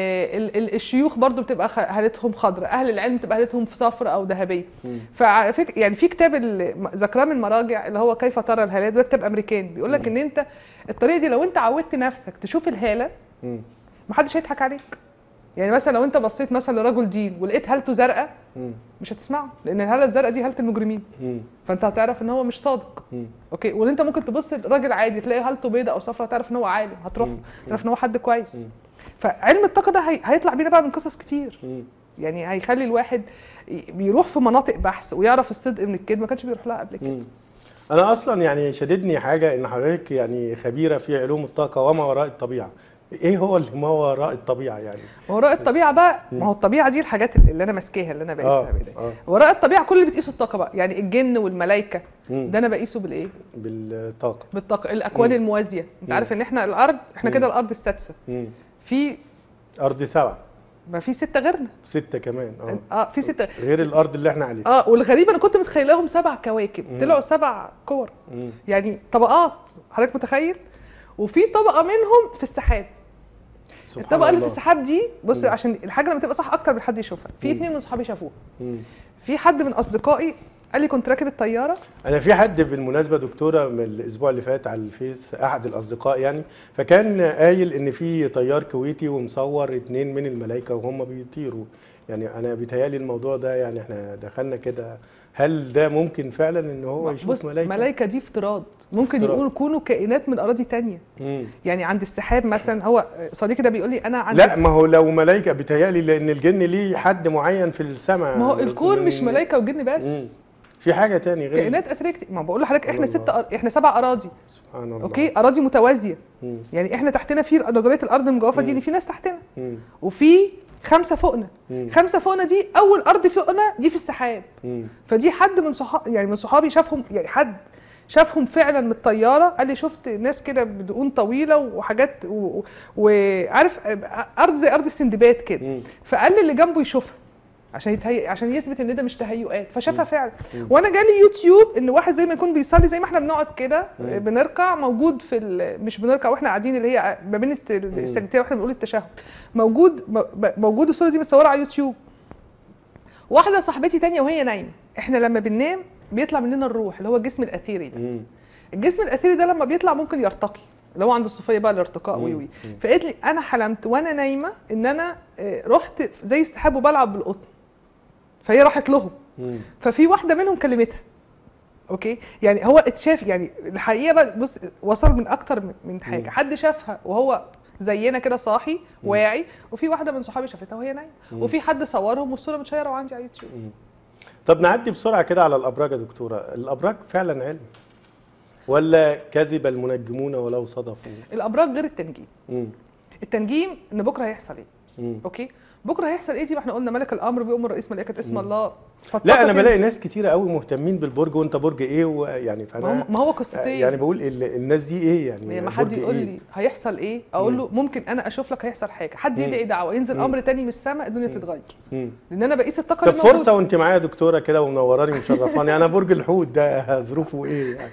B: ال ال الشيوخ برضو بتبقى خ- هالتهم خضراء اهل العلم بتبقى هالتهم صفراء او ذهبيه
A: مم.
B: فعلى فكره يعني في كتاب ال- ذكراه من المراجع اللي هو كيف ترى الهالات ده كتاب امريكاني بيقول لك
A: مم.
B: ان انت الطريقه دي لو انت عودت نفسك تشوف الهاله
A: مم.
B: محدش هيضحك عليك يعني مثلا لو انت بصيت مثلا لرجل دين ولقيت هالته زرقاء
A: مم.
B: مش هتسمعه لان الهاله الزرقاء دي هاله المجرمين
A: مم.
B: فانت هتعرف ان هو مش صادق
A: مم.
B: اوكي وان انت ممكن تبص لراجل عادي تلاقي هالته بيضاء او صفراء تعرف ان هو عالم هتروح
A: مم.
B: تعرف ان هو حد كويس
A: مم.
B: فعلم الطاقه ده هي... هيطلع بينا بقى من قصص كتير
A: مم.
B: يعني هيخلي الواحد ي- بيروح في مناطق بحث ويعرف الصدق من الكذب ما كانش بيروح لها قبل كده
A: مم. انا اصلا يعني شددني حاجه ان حضرتك يعني خبيره في علوم الطاقه وما وراء الطبيعه ايه هو اللي ما وراء الطبيعه يعني
B: وراء الطبيعه بقى
A: مم.
B: ما هو الطبيعه دي الحاجات اللي انا ماسكاها اللي انا
A: اه
B: بقيسها بايديا
A: اه
B: وراء الطبيعه كل اللي بتقيسه الطاقه بقى يعني الجن والملائكه
A: مم.
B: ده انا بقيسه بالايه
A: بالطاقه
B: بالطاقه الاكوان
A: مم.
B: الموازيه انت
A: مم.
B: عارف ان احنا الارض احنا
A: مم.
B: كده الارض السادسه
A: مم.
B: في
A: ارض سبعه
B: ما في سته غيرنا
A: سته كمان اه
B: اه في سته
A: غير الارض اللي احنا عليها
B: اه والغريب انا كنت متخيلاهم سبع كواكب
A: مم.
B: طلعوا سبع كور
A: مم.
B: يعني طبقات حضرتك متخيل وفي طبقه منهم في السحاب
A: سبحان
B: الطبقه اللي في
A: الله.
B: السحاب دي بص
A: مم.
B: عشان الحاجه لما تبقى صح اكتر من حد يشوفها في
A: مم.
B: اتنين من صحابي شافوها
A: مم.
B: في حد من اصدقائي قال لي كنت راكب الطياره
A: انا في حد بالمناسبه دكتوره من الاسبوع اللي فات على الفيس احد الاصدقاء يعني فكان قايل ان في طيار كويتي ومصور اتنين من الملائكه وهم بيطيروا يعني انا بيتهيالي الموضوع ده يعني احنا دخلنا كده هل ده ممكن فعلا ان هو يشوف
B: بص
A: ملائكه
B: ملائكه دي افتراض ممكن
A: افتراض.
B: يكونوا يكونوا كائنات من اراضي تانية
A: مم.
B: يعني عند السحاب مثلا هو صديقي ده بيقول لي انا عند
A: لا ما هو لو ملائكه بيتهيالي لان الجن ليه حد معين في السماء
B: ما هو الكون مش ملائكه وجن بس
A: مم. في حاجه تاني غير
B: كائنات اثريه كتير ما بقول لحضرتك احنا
A: الله.
B: ست أر... احنا سبع اراضي
A: سبحان الله
B: اوكي اراضي متوازيه
A: مم.
B: يعني احنا تحتنا في نظريه الارض المجوفه دي
A: مم.
B: اللي في ناس تحتنا
A: مم.
B: وفي خمسه فوقنا
A: مم.
B: خمسه فوقنا دي اول ارض فوقنا دي في السحاب
A: مم.
B: فدي حد من صحاب يعني من صحابي شافهم يعني حد شافهم فعلا من الطياره قال لي شفت ناس كده بدقون طويله وحاجات و- و- وعارف ارض زي ارض السندباد كده
A: مم.
B: فقال لي اللي جنبه يشوفها عشان يتهيأ عشان يثبت ان ده مش تهيؤات فشافها
A: مم.
B: فعلا
A: مم.
B: وانا جالي يوتيوب ان واحد زي ما يكون بيصلي زي ما احنا بنقعد كده
A: مم.
B: بنركع موجود في ال... مش بنركع واحنا قاعدين اللي هي ما بين الت- السجدتين واحنا بنقول التشهد موجود م- موجود الصوره دي متصوره على يوتيوب واحده صاحبتي تانية وهي نايمه احنا لما بننام بيطلع مننا الروح اللي هو الجسم الاثيري ده
A: مم.
B: الجسم الاثيري ده لما بيطلع ممكن يرتقي اللي هو عند الصوفيه بقى الارتقاء
A: مم.
B: وي وي
A: مم.
B: فقالت لي انا حلمت وانا نايمه ان انا آه، رحت زي السحاب وبلعب بالقطن فهي راحت لهم
A: مم.
B: ففي واحده منهم كلمتها اوكي يعني هو اتشاف يعني الحقيقه بقى بص وصل من اكتر من- من حاجه
A: مم.
B: حد شافها وهو زينا كده صاحي واعي وفي واحده من صحابي شافتها وهي نايمه
A: مم.
B: وفي حد صورهم والصوره متشيره وعندي على يوتيوب
A: مم. طب نعدي بسرعه كده على الابراج يا دكتوره الابراج فعلا علم ولا كذب المنجمون ولو صدفوا
B: الابراج غير التنجيم
A: مم.
B: التنجيم ان بكره هيحصل ايه
A: مم.
B: اوكي بكره هيحصل ايه دي ما احنا قلنا ملك الامر بيؤمر رئيس ملائكه اسم
A: مم.
B: الله
A: لا
B: فالطاقة
A: انا
B: فين؟
A: بلاقي ناس كتيره قوي مهتمين بالبرج وانت برج ايه ويعني
B: ما هو,
A: فانا
B: ما هو قصتين
A: يعني بقول ال- الناس دي ايه يعني
B: لما حد
A: برج
B: يقول
A: إيه؟
B: لي هيحصل ايه اقول
A: مم.
B: له ممكن انا اشوف لك هيحصل حاجه حد
A: مم.
B: يدعي دعوه ينزل
A: مم.
B: امر تاني من السماء الدنيا
A: مم.
B: تتغير
A: مم.
B: لان انا بقيس الطاقه
A: طب
B: اللي موجودة.
A: فرصه وانت معايا يا دكتوره كده ومنوراني ومشرفاني انا برج الحوت ده ظروفه ايه يعني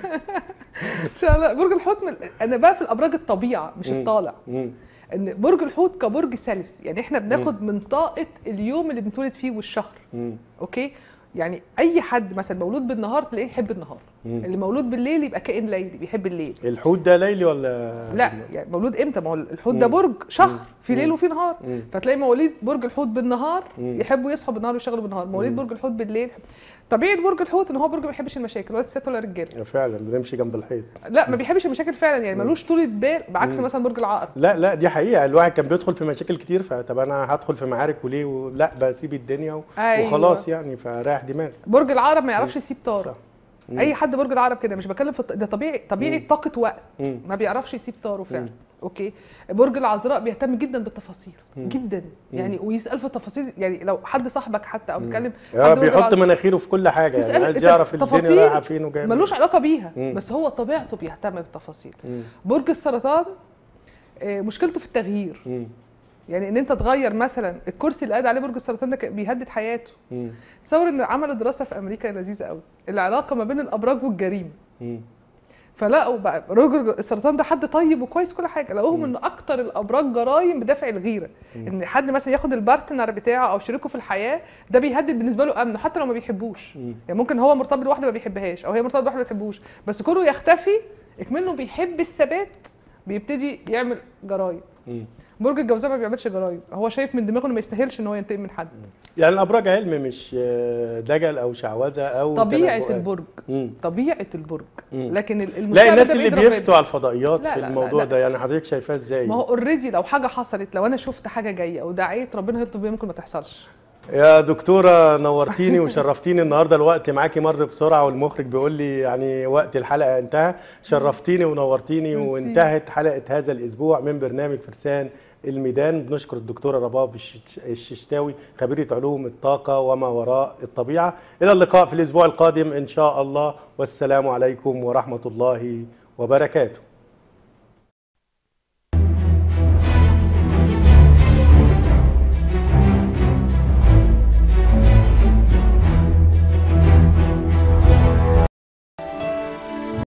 B: ان شاء الله برج الحوت من... انا بقى في الابراج الطبيعه مش
A: مم.
B: الطالع
A: مم.
B: ان برج الحوت كبرج سلس يعني احنا بناخد من طاقه اليوم اللي بنتولد فيه والشهر
A: مم.
B: اوكي يعني اي حد مثلا مولود بالنهار تلاقيه يحب النهار
A: مم.
B: اللي مولود بالليل يبقى كائن ليلي بيحب الليل
A: الحوت ده ليلي ولا
B: لا يعني مولود امتى ما هو الحوت ده
A: مم.
B: برج شهر
A: مم.
B: في ليل
A: مم.
B: وفي نهار
A: مم.
B: فتلاقي مواليد برج الحوت بالنهار
A: مم.
B: يحبوا يصحوا بالنهار ويشتغلوا بالنهار مواليد
A: مم.
B: برج الحوت بالليل طبيعه برج الحوت ان هو برج ما بيحبش المشاكل ولا الستات ولا الرجاله
A: فعلا بنمشي جنب الحيط
B: لا ما بيحبش المشاكل فعلا يعني
A: مم.
B: ملوش طولة بال بعكس
A: مم.
B: مثلا برج العقرب
A: لا لا دي حقيقة الواحد كان بيدخل في مشاكل كتير فطب انا هدخل في معارك وليه و... لا بسيب الدنيا و...
B: أيوة.
A: وخلاص يعني فريح دماغي
B: برج العقرب ما يعرفش يسيب طاره
A: صح. مم.
B: اي حد برج العقرب كده مش بتكلم في الط- ده طبيعي طبيعي
A: مم.
B: طاقه وقت
A: مم.
B: ما بيعرفش يسيب طاره فعلا
A: مم.
B: اوكي برج العذراء بيهتم جدا بالتفاصيل
A: مم.
B: جدا يعني ويسال في التفاصيل يعني لو حد صاحبك حتى او
A: مم.
B: بيتكلم
A: اه
B: حد برج
A: بيحط
B: العذراء،
A: مناخيره في كل حاجة يعني
B: تسأل
A: عايز
B: انت
A: يعرف الدنيا
B: تفاصيل
A: رايحة فين وجاية منين.
B: ملوش علاقه بيها
A: مم.
B: بس هو طبيعته بيهتم بالتفاصيل
A: مم.
B: برج السرطان آه، مشكلته في التغيير
A: مم.
B: يعني ان انت تغير مثلا الكرسي اللي قاعد عليه برج السرطان ده ك- بيهدد حياته
A: مم.
B: تصور ان عملوا دراسه في امريكا لذيذه قوي العلاقه ما بين الابراج والجريمه
A: مم.
B: فلقوا بقى برج السرطان ده حد طيب وكويس كل حاجه لقوهم
A: مم.
B: ان اكتر الابراج جرايم بدافع الغيره
A: مم.
B: ان حد مثلا ياخد البارتنر بتاعه او شريكه في الحياه ده بيهدد بالنسبه له امنه حتى لو ما بيحبوش
A: مم.
B: يعني ممكن هو مرتبط بواحده ما بيحبهاش او هي مرتبطه بواحده ما بتحبوش بس كونه يختفي اكمنه بيحب الثبات بيبتدي يعمل جرايم
A: مم.
B: برج الجوزاء ما بيعملش جرايم هو شايف من دماغه انه ما يستاهلش ان هو ينتقم من حد
A: يعني الابراج علم مش آه، دجل او شعوذه او
B: طبيعه
A: تنبؤات.
B: البرج
A: مم.
B: طبيعه البرج
A: مم.
B: لكن ال-
A: لا
B: المستقبل
A: الناس
B: ده
A: اللي
B: بإيد ربنا.
A: بيفتوا على الفضائيات
B: لا،
A: في
B: لا، لا،
A: الموضوع
B: لا.
A: ده يعني حضرتك شايفاه ازاي
B: ما هو اوريدي لو حاجه حصلت لو انا شفت حاجه جايه او دعيت ربنا هيطلب بيها ممكن ما تحصلش
A: يا دكتورة نورتيني وشرفتيني النهارده الوقت معاكي مر بسرعة والمخرج بيقول لي يعني وقت الحلقة انتهى شرفتيني ونورتيني
B: ميرسي.
A: وانتهت حلقة هذا الأسبوع من برنامج فرسان الميدان بنشكر الدكتورة رباب الش- الششتاوي خبيرة علوم الطاقة وما وراء الطبيعة إلى اللقاء في الأسبوع القادم إن شاء الله والسلام عليكم ورحمة الله وبركاته